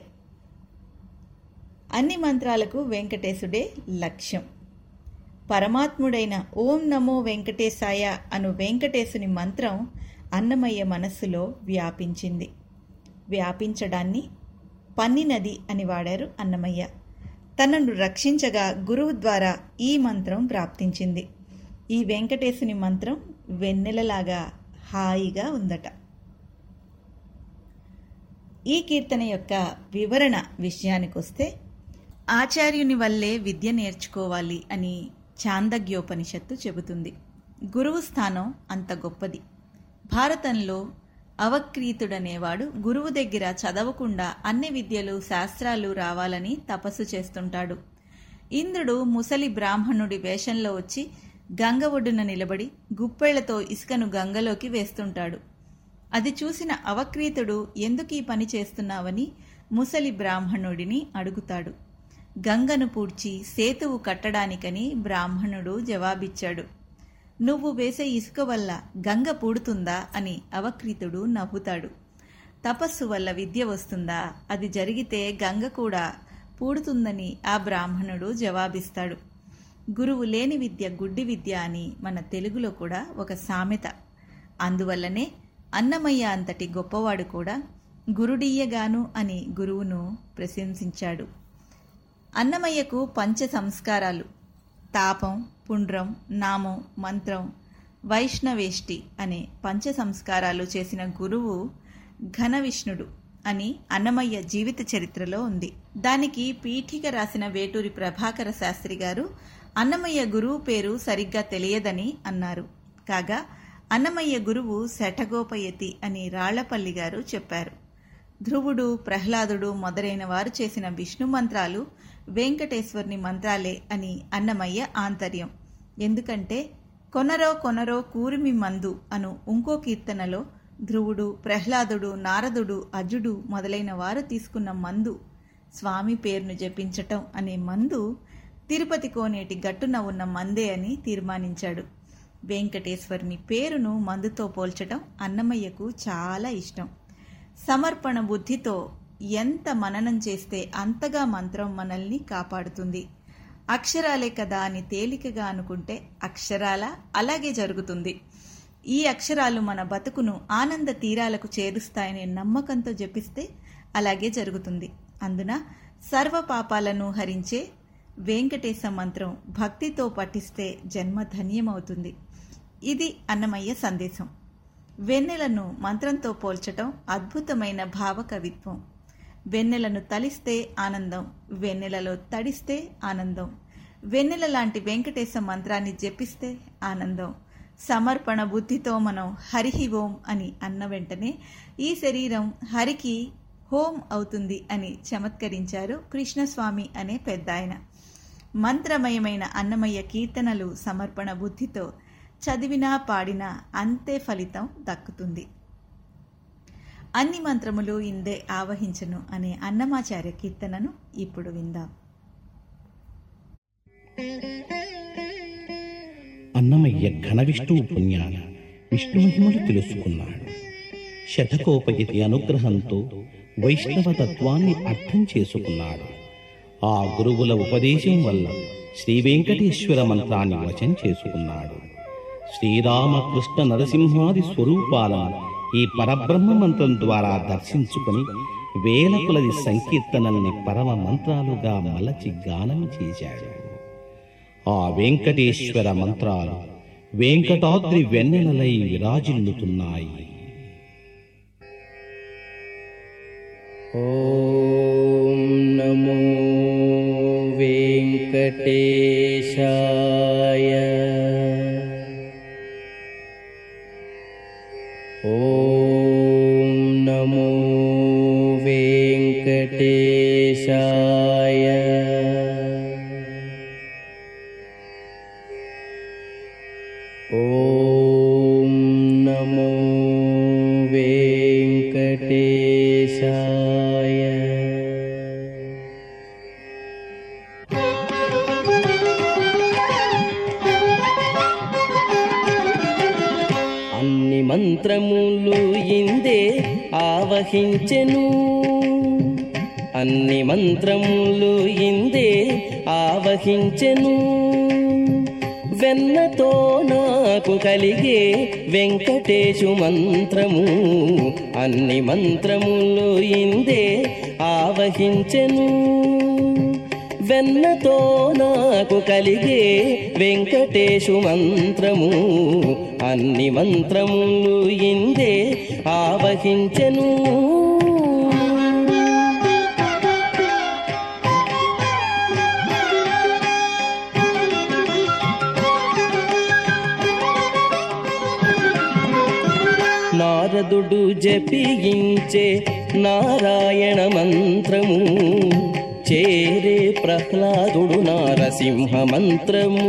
అన్ని మంత్రాలకు వెంకటేశుడే లక్ష్యం పరమాత్ముడైన ఓం నమో వెంకటేశాయ అను వెంకటేశుని మంత్రం అన్నమయ్య మనస్సులో వ్యాపించింది వ్యాపించడాన్ని పన్నినది అని వాడారు అన్నమయ్య తనను రక్షించగా గురువు ద్వారా ఈ మంత్రం ప్రాప్తించింది ఈ వెంకటేశుని మంత్రం వెన్నెలలాగా హాయిగా ఉందట ఈ కీర్తన యొక్క వివరణ విషయానికొస్తే ఆచార్యుని వల్లే విద్య నేర్చుకోవాలి అని చాందగ్యోపనిషత్తు చెబుతుంది గురువు స్థానం అంత గొప్పది భారతంలో అవక్రీతుడనేవాడు గురువు దగ్గర చదవకుండా అన్ని విద్యలు శాస్త్రాలు రావాలని తపస్సు చేస్తుంటాడు ఇంద్రుడు ముసలి బ్రాహ్మణుడి వేషంలో వచ్చి గంగ ఒడ్డున నిలబడి గుప్పెళ్లతో ఇసుకను గంగలోకి వేస్తుంటాడు అది చూసిన అవక్రీతుడు ఎందుకు ఈ పని చేస్తున్నావని ముసలి బ్రాహ్మణుడిని అడుగుతాడు గంగను పూడ్చి సేతువు కట్టడానికని బ్రాహ్మణుడు జవాబిచ్చాడు నువ్వు వేసే ఇసుక వల్ల గంగ పూడుతుందా అని అవక్రీతుడు నవ్వుతాడు తపస్సు వల్ల విద్య వస్తుందా అది జరిగితే గంగ కూడా పూడుతుందని ఆ బ్రాహ్మణుడు జవాబిస్తాడు గురువు లేని విద్య గుడ్డి విద్య అని మన తెలుగులో కూడా ఒక సామెత అందువల్లనే అన్నమయ్య అంతటి గొప్పవాడు కూడా గురుడీయగాను అని గురువును ప్రశంసించాడు అన్నమయ్యకు పంచ సంస్కారాలు తాపం పుండ్రం నామం మంత్రం వైష్ణవేష్టి అనే పంచ సంస్కారాలు చేసిన గురువు ఘన విష్ణుడు అని అన్నమయ్య జీవిత చరిత్రలో ఉంది దానికి పీఠిక రాసిన వేటూరి ప్రభాకర శాస్త్రి గారు అన్నమయ్య గురువు పేరు సరిగ్గా తెలియదని అన్నారు కాగా అన్నమయ్య గురువు శఠగోపయతి అని రాళ్లపల్లి గారు చెప్పారు ధ్రువుడు ప్రహ్లాదుడు మొదలైన వారు చేసిన విష్ణు మంత్రాలు వెంకటేశ్వర్ని మంత్రాలే అని అన్నమయ్య ఆంతర్యం ఎందుకంటే కొనరో కొనరో కూరిమి మందు అను ఇంకో కీర్తనలో ధ్రువుడు ప్రహ్లాదుడు నారదుడు అజుడు మొదలైన వారు తీసుకున్న మందు స్వామి పేరును జపించటం అనే మందు తిరుపతి కోనేటి గట్టున ఉన్న మందే అని తీర్మానించాడు వెంకటేశ్వరుని పేరును మందుతో పోల్చటం అన్నమయ్యకు చాలా ఇష్టం సమర్పణ బుద్ధితో ఎంత మననం చేస్తే అంతగా మంత్రం మనల్ని కాపాడుతుంది అక్షరాలే కదా అని తేలికగా అనుకుంటే అక్షరాల అలాగే జరుగుతుంది ఈ అక్షరాలు మన బతుకును ఆనంద తీరాలకు చేరుస్తాయనే నమ్మకంతో జపిస్తే అలాగే జరుగుతుంది అందున సర్వ పాపాలను హరించే వెంకటేశ మంత్రం భక్తితో పఠిస్తే జన్మ ధన్యమవుతుంది ఇది అన్నమయ్య సందేశం వెన్నెలను మంత్రంతో పోల్చటం అద్భుతమైన భావకవిత్వం వెన్నెలను తలిస్తే ఆనందం వెన్నెలలో తడిస్తే ఆనందం వెన్నెల లాంటి వెంకటేశ మంత్రాన్ని జపిస్తే ఆనందం సమర్పణ బుద్ధితో మనం హరిహి ఓం అని అన్న వెంటనే ఈ శరీరం హరికి హోం అవుతుంది అని చమత్కరించారు కృష్ణస్వామి అనే పెద్దాయన మంత్రమయమైన అన్నమయ్య కీర్తనలు సమర్పణ బుద్ధితో చదివినా పాడినా అంతే ఫలితం దక్కుతుంది అన్ని మంత్రములు ఇందే ఆవహించను అనే అన్నమాచార్య కీర్తనను ఇప్పుడు విందాం అన్నమయ్య ఘన విష్ణువు పుణ్యాన విష్ణు మహిమలు తెలుసుకున్నాడు శతకోపయతి అనుగ్రహంతో వైష్ణవ తత్వాన్ని అర్థం చేసుకున్నాడు ఆ గురువుల ఉపదేశం వల్ల శ్రీ వెంకటేశ్వర మంత్రాన్ని వచం చేసుకున్నాడు శ్రీరామకృష్ణ నరసింహాది స్వరూపాలను ఈ పరబ్రహ్మ మంత్రం ద్వారా దర్శించుకుని వేల కొలది సంకీర్తనల్ని పరమ మంత్రాలుగా మలచి గానం చేశాడు ఆ వెంకటేశ్వర మంత్రాలు వెంకటాద్రి వెన్నెలలై విరాజిల్లుతున్నాయి ॐ नमो वेङ्कटेशाय ॐ नमो वेङ्कटेशाय ॐ नमो वेङ्कटेशाय అన్ని మంత్రములు ఇందే ఆవహించెను అన్ని మంత్రములు ఇందే ఆవహించెను వెన్నతో నాకు కలిగే వెంకటేశు మంత్రము అన్ని మంత్రములు ఇందే ఆవహించెను వెన్నతో నాకు కలిగే వెంకటేశు మంత్రము అన్ని మంత్రములు ఇందే ఆవహించెను నారదుడు జపించే నారాయణ మంత్రము చేరే ప్రహ్లాదుడు నారసింహ మంత్రము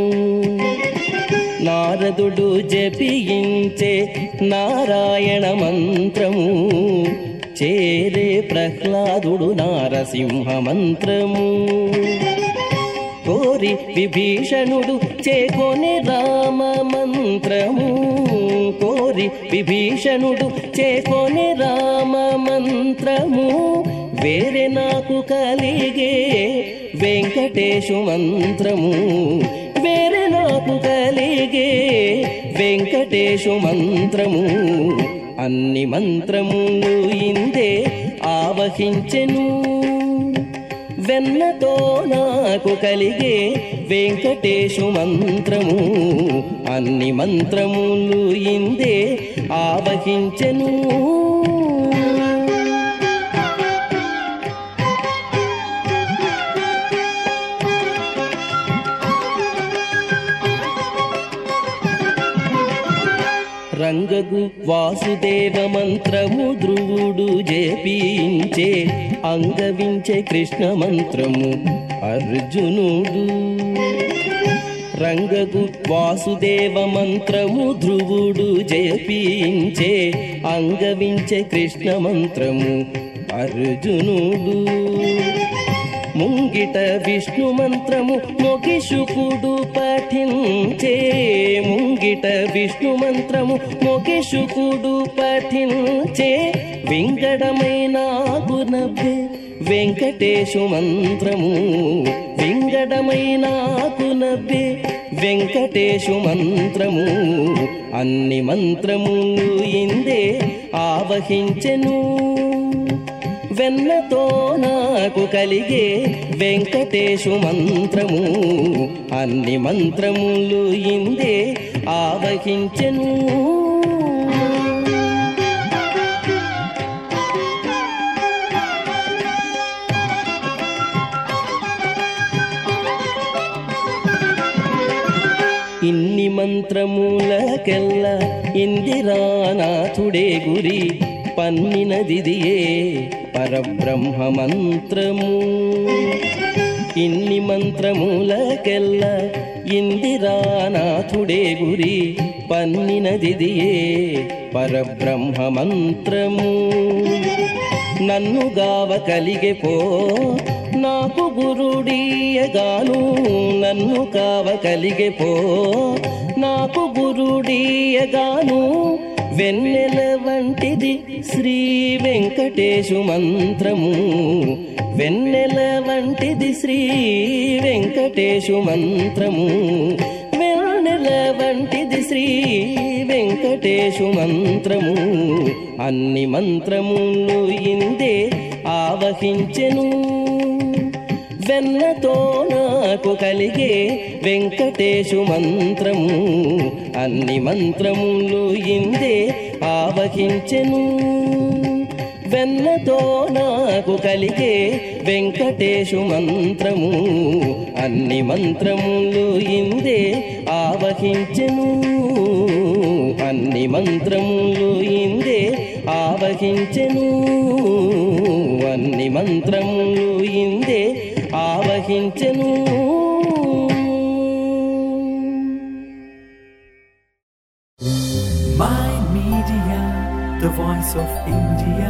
నారదుడు జపించే నారాయణ మంత్రము చేరే ప్రహ్లాదుడు నారసింహ మంత్రము కోరి విభీషణుడు చేకొనే రామ మంత్రము కోరి విభీషణుడు చేకొనే రామ మంత్రము వేరే నాకు కలిగే వెంకటేశు మంత్రము వేరే నాకు కలిగే వెంకటేశు మంత్రము అన్ని మంత్రములు ఇందే ఆవహించెను వెన్నతో నాకు కలిగే వెంకటేశు మంత్రము అన్ని మంత్రములు ఇందే ఆవహించెను రంగగు వాసుదేవ మంత్రము ధ్రువుడు జపించే అంగవించే కృష్ణ మంత్రము అర్జునుడు రంగగు వాసుదేవ మంత్రము ధ్రువుడు జపించే అంగవించే కృష్ణ మంత్రము అర్జునుడు ముంగిట విష్ణు మంత్రము మొగి శుకుడు పఠించే ముంగిట విష్ణు మంత్రము మొగి శుకుడు పఠించే వింగడమైన గునబ్బే వెంకటేశు మంత్రము వింగడమైన గునబ్బే వెంకటేశు మంత్రము అన్ని మంత్రములు ఇందే ఆవహించెను వెన్నతో నాకు కలిగే వెంకటేశు మంత్రము అన్ని మంత్రములు ఇందే ఆవహించెను ఇన్ని మంత్రములకెల్ల ఇందిరానాథుడే గురి పన్నినదిదియే పరబ్రహ్మ మంత్రము ఇన్ని మంత్రములకెల్ల ఇందిరానాథుడే గురి పన్నినదిదియే పరబ్రహ్మ మంత్రము నన్ను గావ కలిగే పో నాకు గురుడీయగాను నన్ను కావ కలిగే పో నాకు గురుడీయగాను వెన్నెల వంటిది శ్రీ వెంకటేశు మంత్రము వెన్నెల వంటిది శ్రీ వెంకటేశు మంత్రము వెన్నెల వంటిది శ్రీ వెంకటేశు మంత్రము అన్ని మంత్రములు ఇందే ఆవహించెను వెన్నతో నాకు కలిగే వెంకటేశు మంత్రము అన్ని మంత్రములు ఇందే ఆవహించెను వెన్నతో నాకు కలిగే వెంకటేశు మంత్రము అన్ని మంత్రములు ఇందే ఆవహించెను అన్ని మంత్రములు ఇందే ఆవహించెను అన్ని మంత్రములు ఇందే ఆవహించెను My Media, the voice of India.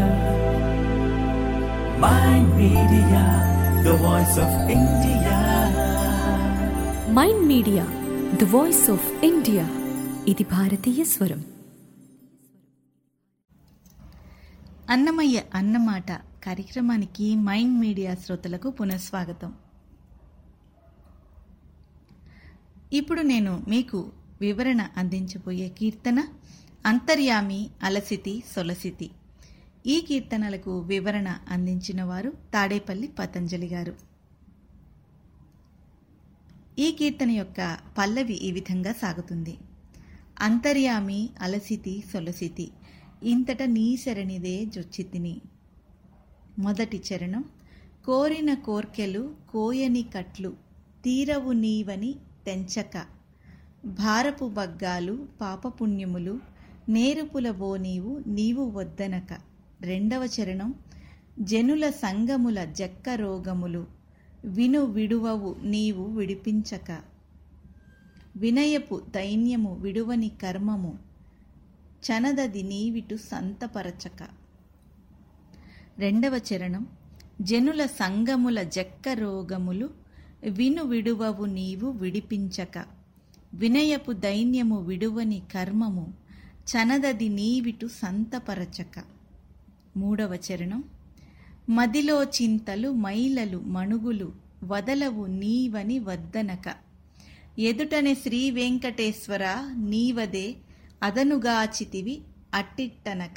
My Media, the voice of India. Mind Media the voice of India ఇది భారతీయ స్వరం అన్నమయ్య అన్నమాట కార్యక్రమానికి మైండ్ మీడియా శ్రోతలకు పునఃస్వాగతం ఇప్పుడు నేను మీకు వివరణ అందించబోయే కీర్తన అంతర్యామి అలసితి సొలసితి ఈ కీర్తనలకు వివరణ అందించిన వారు తాడేపల్లి పతంజలి గారు ఈ కీర్తన యొక్క పల్లవి ఈ విధంగా సాగుతుంది అంతర్యామి అలసితి సొలసితి ఇంతట నీ శరణిదే జొచ్చితిని మొదటి చరణం కోరిన కోర్కెలు కోయని కట్లు తీరవు నీవని తెంచక భారపు బగ్గాలు పాపపుణ్యములు నేరుపులబో నీవు నీవు వద్దనక రెండవ చరణం జనుల సంగముల జక్క రోగములు విను విడువవు నీవు విడిపించక వినయపు దైన్యము విడువని కర్మము చనదది నీవిటు సంతపరచక రెండవ చరణం జనుల సంగముల జక్క రోగములు విను విడువవు నీవు విడిపించక వినయపు దైన్యము విడువని కర్మము చనదది నీవిటు సంతపరచక మూడవ చరణం మదిలో చింతలు మైలలు మణుగులు వదలవు నీవని వద్దనక ఎదుటనే శ్రీ వెంకటేశ్వర నీవదే అదనుగాచితివి అట్టిట్టనక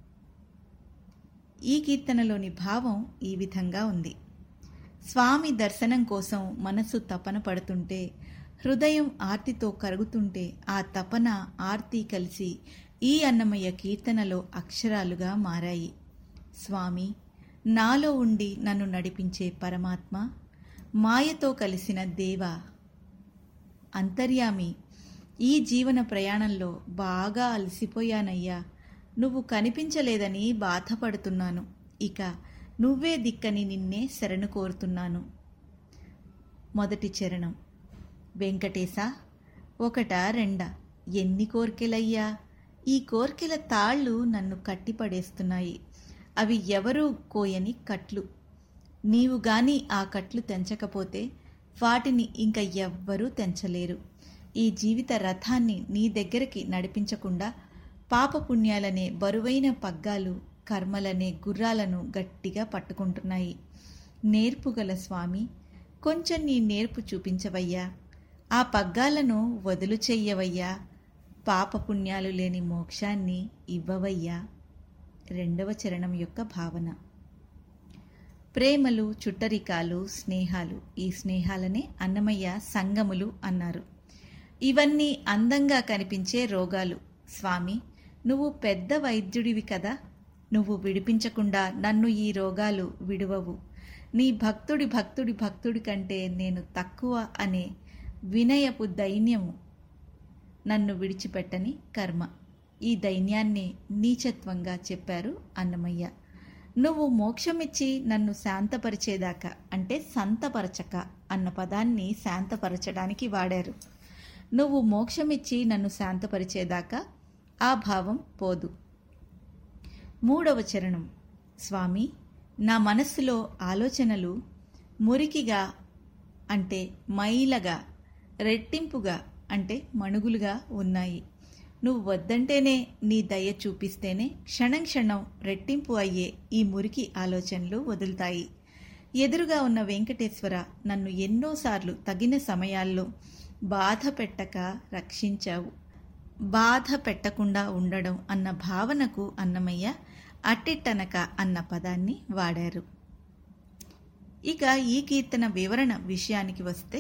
ఈ కీర్తనలోని భావం ఈ విధంగా ఉంది స్వామి దర్శనం కోసం మనసు తపన పడుతుంటే హృదయం ఆర్తితో కరుగుతుంటే ఆ తపన ఆర్తి కలిసి ఈ అన్నమయ్య కీర్తనలో అక్షరాలుగా మారాయి స్వామి నాలో ఉండి నన్ను నడిపించే పరమాత్మ మాయతో కలిసిన దేవా అంతర్యామి ఈ జీవన ప్రయాణంలో బాగా అలసిపోయానయ్యా నువ్వు కనిపించలేదని బాధపడుతున్నాను ఇక నువ్వే దిక్కని నిన్నే శరణు కోరుతున్నాను మొదటి చరణం వెంకటేశ ఒకటా రెండా ఎన్ని కోర్కెలయ్యా ఈ కోర్కెల తాళ్ళు నన్ను కట్టిపడేస్తున్నాయి అవి ఎవరూ కోయని కట్లు నీవు గాని ఆ కట్లు తెంచకపోతే వాటిని ఇంక ఎవ్వరూ తెంచలేరు ఈ జీవిత రథాన్ని నీ దగ్గరికి నడిపించకుండా పాపపుణ్యాలనే బరువైన పగ్గాలు కర్మలనే గుర్రాలను గట్టిగా పట్టుకుంటున్నాయి నేర్పుగల స్వామి కొంచెం నీ నేర్పు చూపించవయ్యా ఆ పగ్గాలను వదులు చెయ్యవయ్యా పాపపుణ్యాలు లేని మోక్షాన్ని ఇవ్వవయ్యా రెండవ చరణం యొక్క భావన ప్రేమలు చుట్టరికాలు స్నేహాలు ఈ స్నేహాలనే అన్నమయ్య సంగములు అన్నారు ఇవన్నీ అందంగా కనిపించే రోగాలు స్వామి నువ్వు పెద్ద వైద్యుడివి కదా నువ్వు విడిపించకుండా నన్ను ఈ రోగాలు విడువవు నీ భక్తుడి భక్తుడి భక్తుడి కంటే నేను తక్కువ అనే వినయపు దైన్యము నన్ను విడిచిపెట్టని కర్మ ఈ దైన్యాన్ని నీచత్వంగా చెప్పారు అన్నమయ్య నువ్వు మోక్షమిచ్చి నన్ను శాంతపరిచేదాకా అంటే సంతపరచక అన్న పదాన్ని శాంతపరచడానికి వాడారు నువ్వు మోక్షమిచ్చి నన్ను శాంతపరిచేదాకా ఆ భావం పోదు మూడవ చరణం స్వామి నా మనస్సులో ఆలోచనలు మురికిగా అంటే మైలగా రెట్టింపుగా అంటే మణుగులుగా ఉన్నాయి నువ్వు వద్దంటేనే నీ దయ చూపిస్తేనే క్షణం క్షణం రెట్టింపు అయ్యే ఈ మురికి ఆలోచనలు వదులుతాయి ఎదురుగా ఉన్న వెంకటేశ్వర నన్ను ఎన్నోసార్లు తగిన సమయాల్లో బాధ పెట్టక రక్షించావు బాధ పెట్టకుండా ఉండడం అన్న భావనకు అన్నమయ్య అట్టిట్టనక అన్న పదాన్ని వాడారు ఇక ఈ కీర్తన వివరణ విషయానికి వస్తే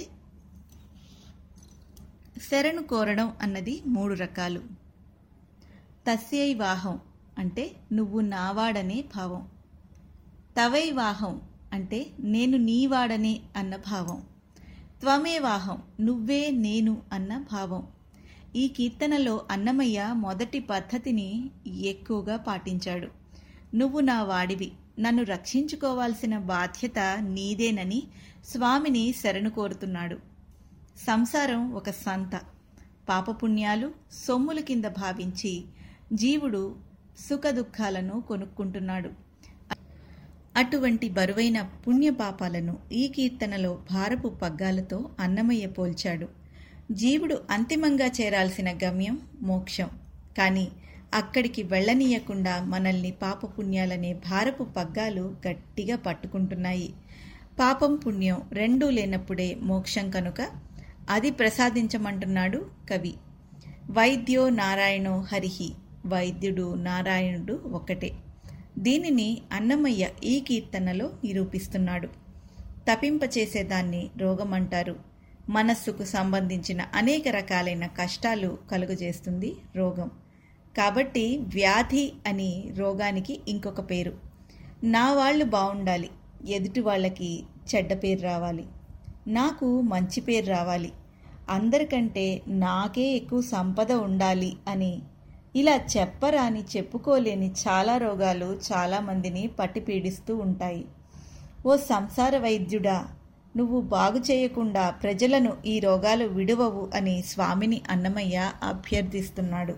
శరణు కోరడం అన్నది మూడు రకాలు తస్యై వాహం అంటే నువ్వు నావాడనే భావం తవై వాహం అంటే నేను నీవాడనే అన్న భావం త్వమే వాహం నువ్వే నేను అన్న భావం ఈ కీర్తనలో అన్నమయ్య మొదటి పద్ధతిని ఎక్కువగా పాటించాడు నువ్వు నా వాడివి నన్ను రక్షించుకోవాల్సిన బాధ్యత నీదేనని స్వామిని శరణు కోరుతున్నాడు సంసారం ఒక సంత పాపపుణ్యాలు సొమ్ముల కింద భావించి జీవుడు సుఖదుఖాలను కొనుక్కుంటున్నాడు అటువంటి బరువైన పుణ్యపాపాలను ఈ కీర్తనలో భారపు పగ్గాలతో అన్నమయ్య పోల్చాడు జీవుడు అంతిమంగా చేరాల్సిన గమ్యం మోక్షం కానీ అక్కడికి వెళ్ళనీయకుండా మనల్ని పాపపుణ్యాలనే భారపు పగ్గాలు గట్టిగా పట్టుకుంటున్నాయి పాపం పుణ్యం రెండూ లేనప్పుడే మోక్షం కనుక అది ప్రసాదించమంటున్నాడు కవి వైద్యో నారాయణో హరిహి వైద్యుడు నారాయణుడు ఒక్కటే దీనిని అన్నమయ్య ఈ కీర్తనలో నిరూపిస్తున్నాడు తపింపచేసేదాన్ని రోగమంటారు మనస్సుకు సంబంధించిన అనేక రకాలైన కష్టాలు కలుగజేస్తుంది రోగం కాబట్టి వ్యాధి అని రోగానికి ఇంకొక పేరు నా వాళ్ళు బాగుండాలి ఎదుటి వాళ్ళకి చెడ్డ పేరు రావాలి నాకు మంచి పేరు రావాలి అందరికంటే నాకే ఎక్కువ సంపద ఉండాలి అని ఇలా చెప్పరాని చెప్పుకోలేని చాలా రోగాలు చాలామందిని పట్టి పీడిస్తూ ఉంటాయి ఓ సంసార వైద్యుడా నువ్వు బాగు చేయకుండా ప్రజలను ఈ రోగాలు విడువవు అని స్వామిని అన్నమయ్య అభ్యర్థిస్తున్నాడు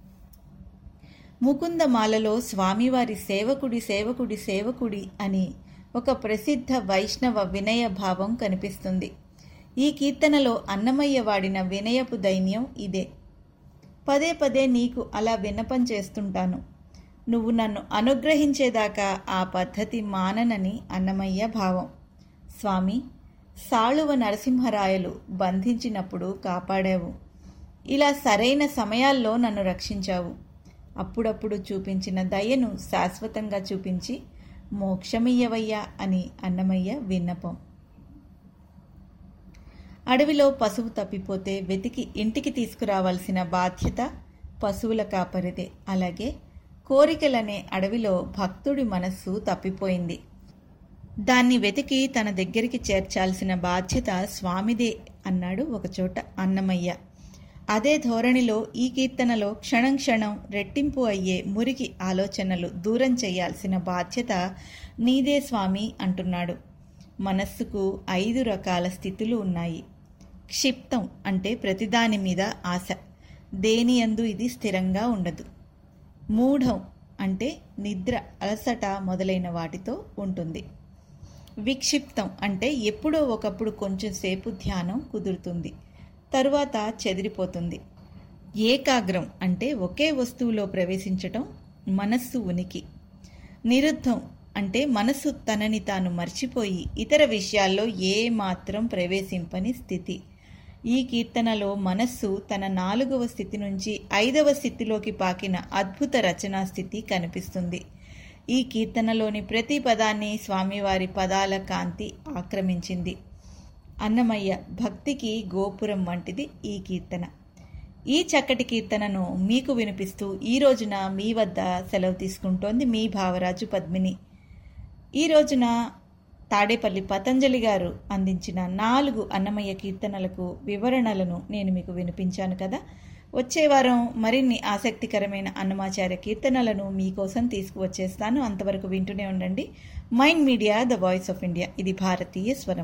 ముకుందమాలలో స్వామివారి సేవకుడి సేవకుడి సేవకుడి అని ఒక ప్రసిద్ధ వైష్ణవ వినయ భావం కనిపిస్తుంది ఈ కీర్తనలో అన్నమయ్య వాడిన వినయపు దైన్యం ఇదే పదే పదే నీకు అలా విన్నపం చేస్తుంటాను నువ్వు నన్ను అనుగ్రహించేదాకా ఆ పద్ధతి మాననని అన్నమయ్య భావం స్వామి సాళువ నరసింహరాయలు బంధించినప్పుడు కాపాడావు ఇలా సరైన సమయాల్లో నన్ను రక్షించావు అప్పుడప్పుడు చూపించిన దయను శాశ్వతంగా చూపించి మోక్షమియ్యవయ్యా అని అన్నమయ్య విన్నపం అడవిలో పశువు తప్పిపోతే వెతికి ఇంటికి తీసుకురావాల్సిన బాధ్యత పశువుల కాపరిదే అలాగే కోరికలనే అడవిలో భక్తుడి మనస్సు తప్పిపోయింది దాన్ని వెతికి తన దగ్గరికి చేర్చాల్సిన బాధ్యత స్వామిదే అన్నాడు ఒకచోట అన్నమయ్య అదే ధోరణిలో ఈ కీర్తనలో క్షణం క్షణం రెట్టింపు అయ్యే మురికి ఆలోచనలు దూరం చేయాల్సిన బాధ్యత నీదే స్వామి అంటున్నాడు మనస్సుకు ఐదు రకాల స్థితులు ఉన్నాయి క్షిప్తం అంటే ప్రతిదాని మీద ఆశ దేని యందు ఇది స్థిరంగా ఉండదు మూఢం అంటే నిద్ర అలసట మొదలైన వాటితో ఉంటుంది విక్షిప్తం అంటే ఎప్పుడో ఒకప్పుడు కొంచెం సేపు ధ్యానం కుదురుతుంది తరువాత చెదిరిపోతుంది ఏకాగ్రం అంటే ఒకే వస్తువులో ప్రవేశించటం మనస్సు ఉనికి నిరుద్ధం అంటే మనస్సు తనని తాను మర్చిపోయి ఇతర విషయాల్లో ఏ మాత్రం ప్రవేశింపని స్థితి ఈ కీర్తనలో మనస్సు తన నాలుగవ స్థితి నుంచి ఐదవ స్థితిలోకి పాకిన అద్భుత రచనా స్థితి కనిపిస్తుంది ఈ కీర్తనలోని ప్రతి పదాన్ని స్వామివారి పదాల కాంతి ఆక్రమించింది అన్నమయ్య భక్తికి గోపురం వంటిది ఈ కీర్తన ఈ చక్కటి కీర్తనను మీకు వినిపిస్తూ ఈ రోజున మీ వద్ద సెలవు తీసుకుంటోంది మీ భావరాజు పద్మిని ఈ రోజున తాడేపల్లి పతంజలి గారు అందించిన నాలుగు అన్నమయ్య కీర్తనలకు వివరణలను నేను మీకు వినిపించాను కదా వచ్చే వారం మరిన్ని ఆసక్తికరమైన అన్నమాచార్య కీర్తనలను మీకోసం తీసుకువచ్చేస్తాను అంతవరకు వింటూనే ఉండండి Mind Media the voice of India ఇది భారతీయ స్వరం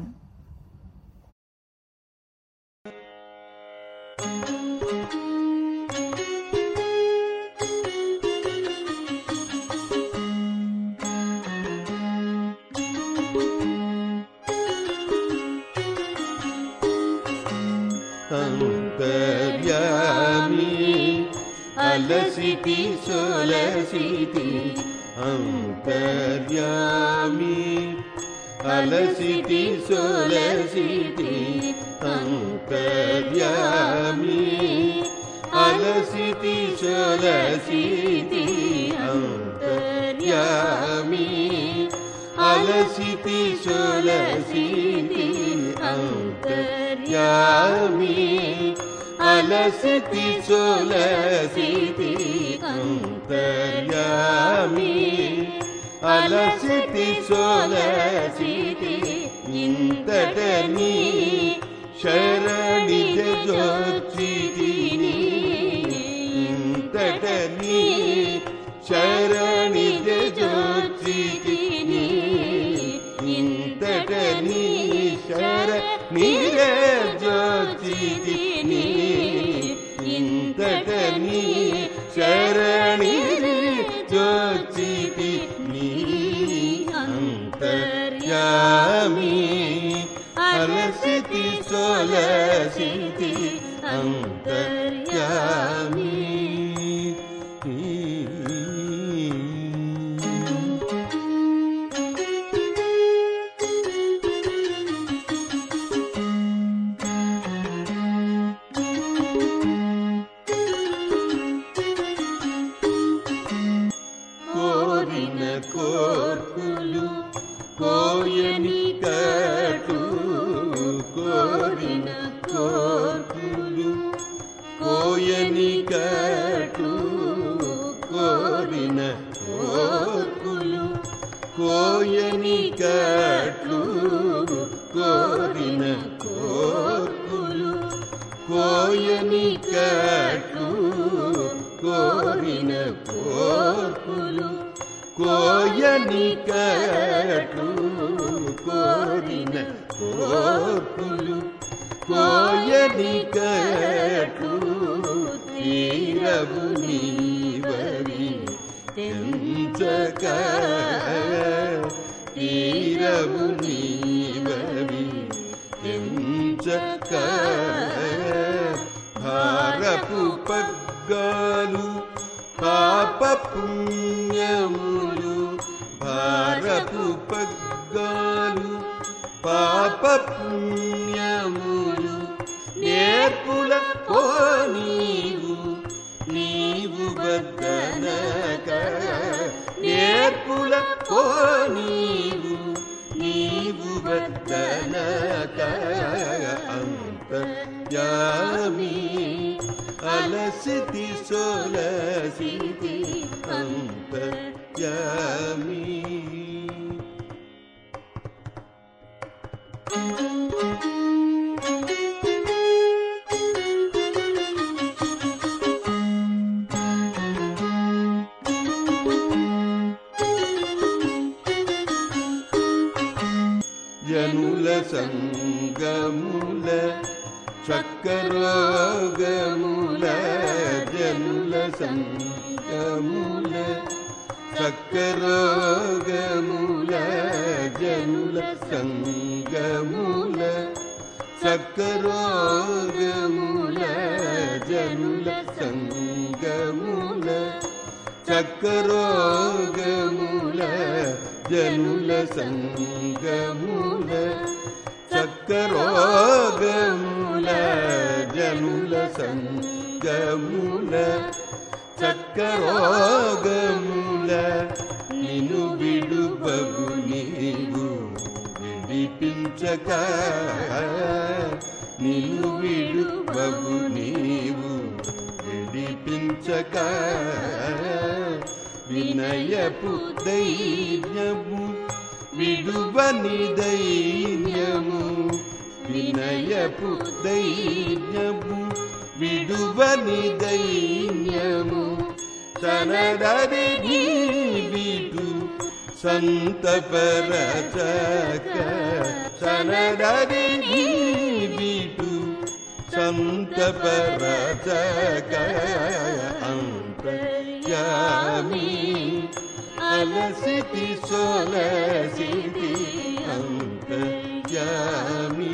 అంతర్యామి అలసితి సొలసితి అంతర్యామి అలసితి సొలసితి అంతర్యామి అలసితి సొలసితి అంతర్యామి అలసితి సొలసితి అంతర్యామి అలసితి సొలసితి అంతర్యామి అలసితి సొలసితి ఇంతటని శరణి జోచితిని ఇంతటని శరణి జోచితిని ఇంతటని శరణి జోచితిని ఇంతటని శరణి జోచితిని అంతర్యామి అలసితి సొలసితి అంతర్యామి కోరిన కోర్కులు కోయని కటు కోరిన కోర్కులు కోయని కటు కోరిన కోర్కులు కోయని కట్లు కోరిన కోర్కులు కోయని కట్లు కోరిన కోర్కులు కోయని కట్లు కోరిన కోర్కులు కోయని కట్లు తీరవు నీవరి తెంచక తీరవు నీవరి తెంచక భారపు పగ్గాలు పాప పుణ్య పగ్గాలు పాప పుణ్యములు నేర్పుల ఓ నీవు నీవు వద్దనక నేర్పుల ఓ నీవు నీవు వద్దనక అంతర్యామి అలసితి సోలసితి అంతర్యామి జనుల సంగముల చక్కరోగముల జనుల సంగముల చక్కరోగముల జనుల సంగముల చక్కరోగముల జనుల సంగముల చక్కరోగముల జనుల సంగముల చక్కరోగముల జనుల సంగముల చక్కరోగముల నిను విడుబగు నీవు విడిపించక నిన్ను విడుబగు నీవు విడిపించక వినయపు ధైర్యము విడువని ధైర్యము వినయపు ధైర్యము విడువని ధైర్యము తనదరి విడు సంతపరచక తనదరి విడు సంతపరచక అంతర్యామి అలసితి సోలసితి అంతర్యామి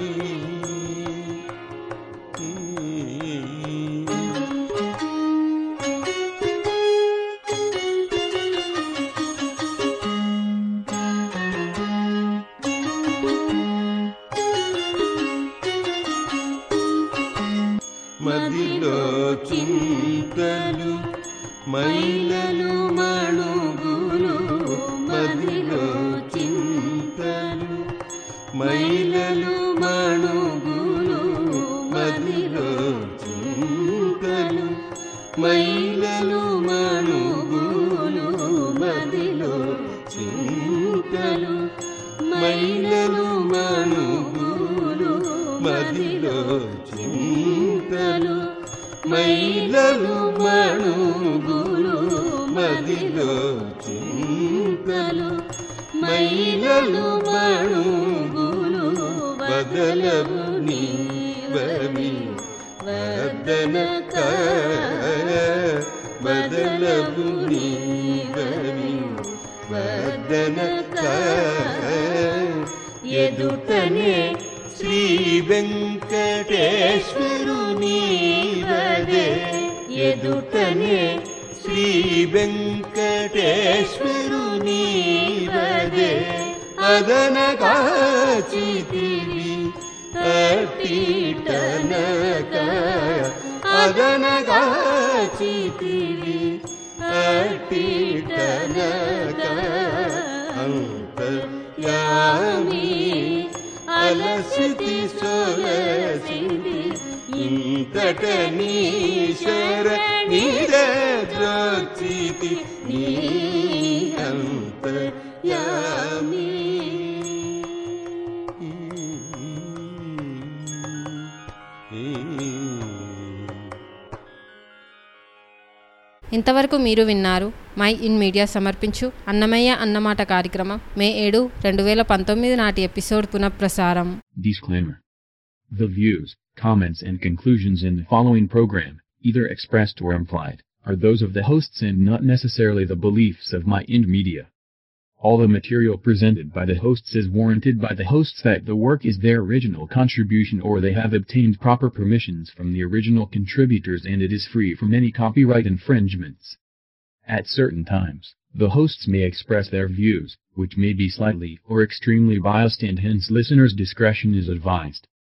మదిలో చింతలు మైలలు మణుగులు మదిలో చింతలు మైలలు మణుగులు మదిలో చింతలు మైలలు మణుగులు మదిలో చింతలు మైలలు మణుగులు మదిలో చింతలు మైలలు మణుగులు మదిలో చింతలు మైలలు మణుగులు బదలవు నీవవి వదనక బదలవు నీవవి వదనక ఎదుటనే శ్రీ వెంకటేశ్వరుని వదే ఎదుటనే శ్రీ వెంకటేశ్వరుని వదే అదనగాచితివి అట్టిటనక అదనగాచితివి అట్టిటనక అంతర్యామి అలసితి సొలసితి ఇంతట నీశ్వర నిరద్రోచితి నీ అంతర్యామి ఇంతవరకు మీరు విన్నారు మై ఇన్ మీడియా సమర్పించు అన్నమయ్య అన్నమాట కార్యక్రమం మే ఏడు రెండు వేల పంతొమ్మిది నాటి ఎపిసోడ్ పునఃప్రసారం Disclaimer. The views, comments, and conclusions in the following program, either expressed or implied, are those of the hosts and not necessarily the beliefs of My Ind Media. All the material presented by the hosts is warranted by the hosts that the work is their original contribution or they have obtained proper permissions from the original contributors and it is free from any copyright infringements. At certain times, the hosts may express their views, which may be slightly or extremely biased and hence listeners' discretion is advised.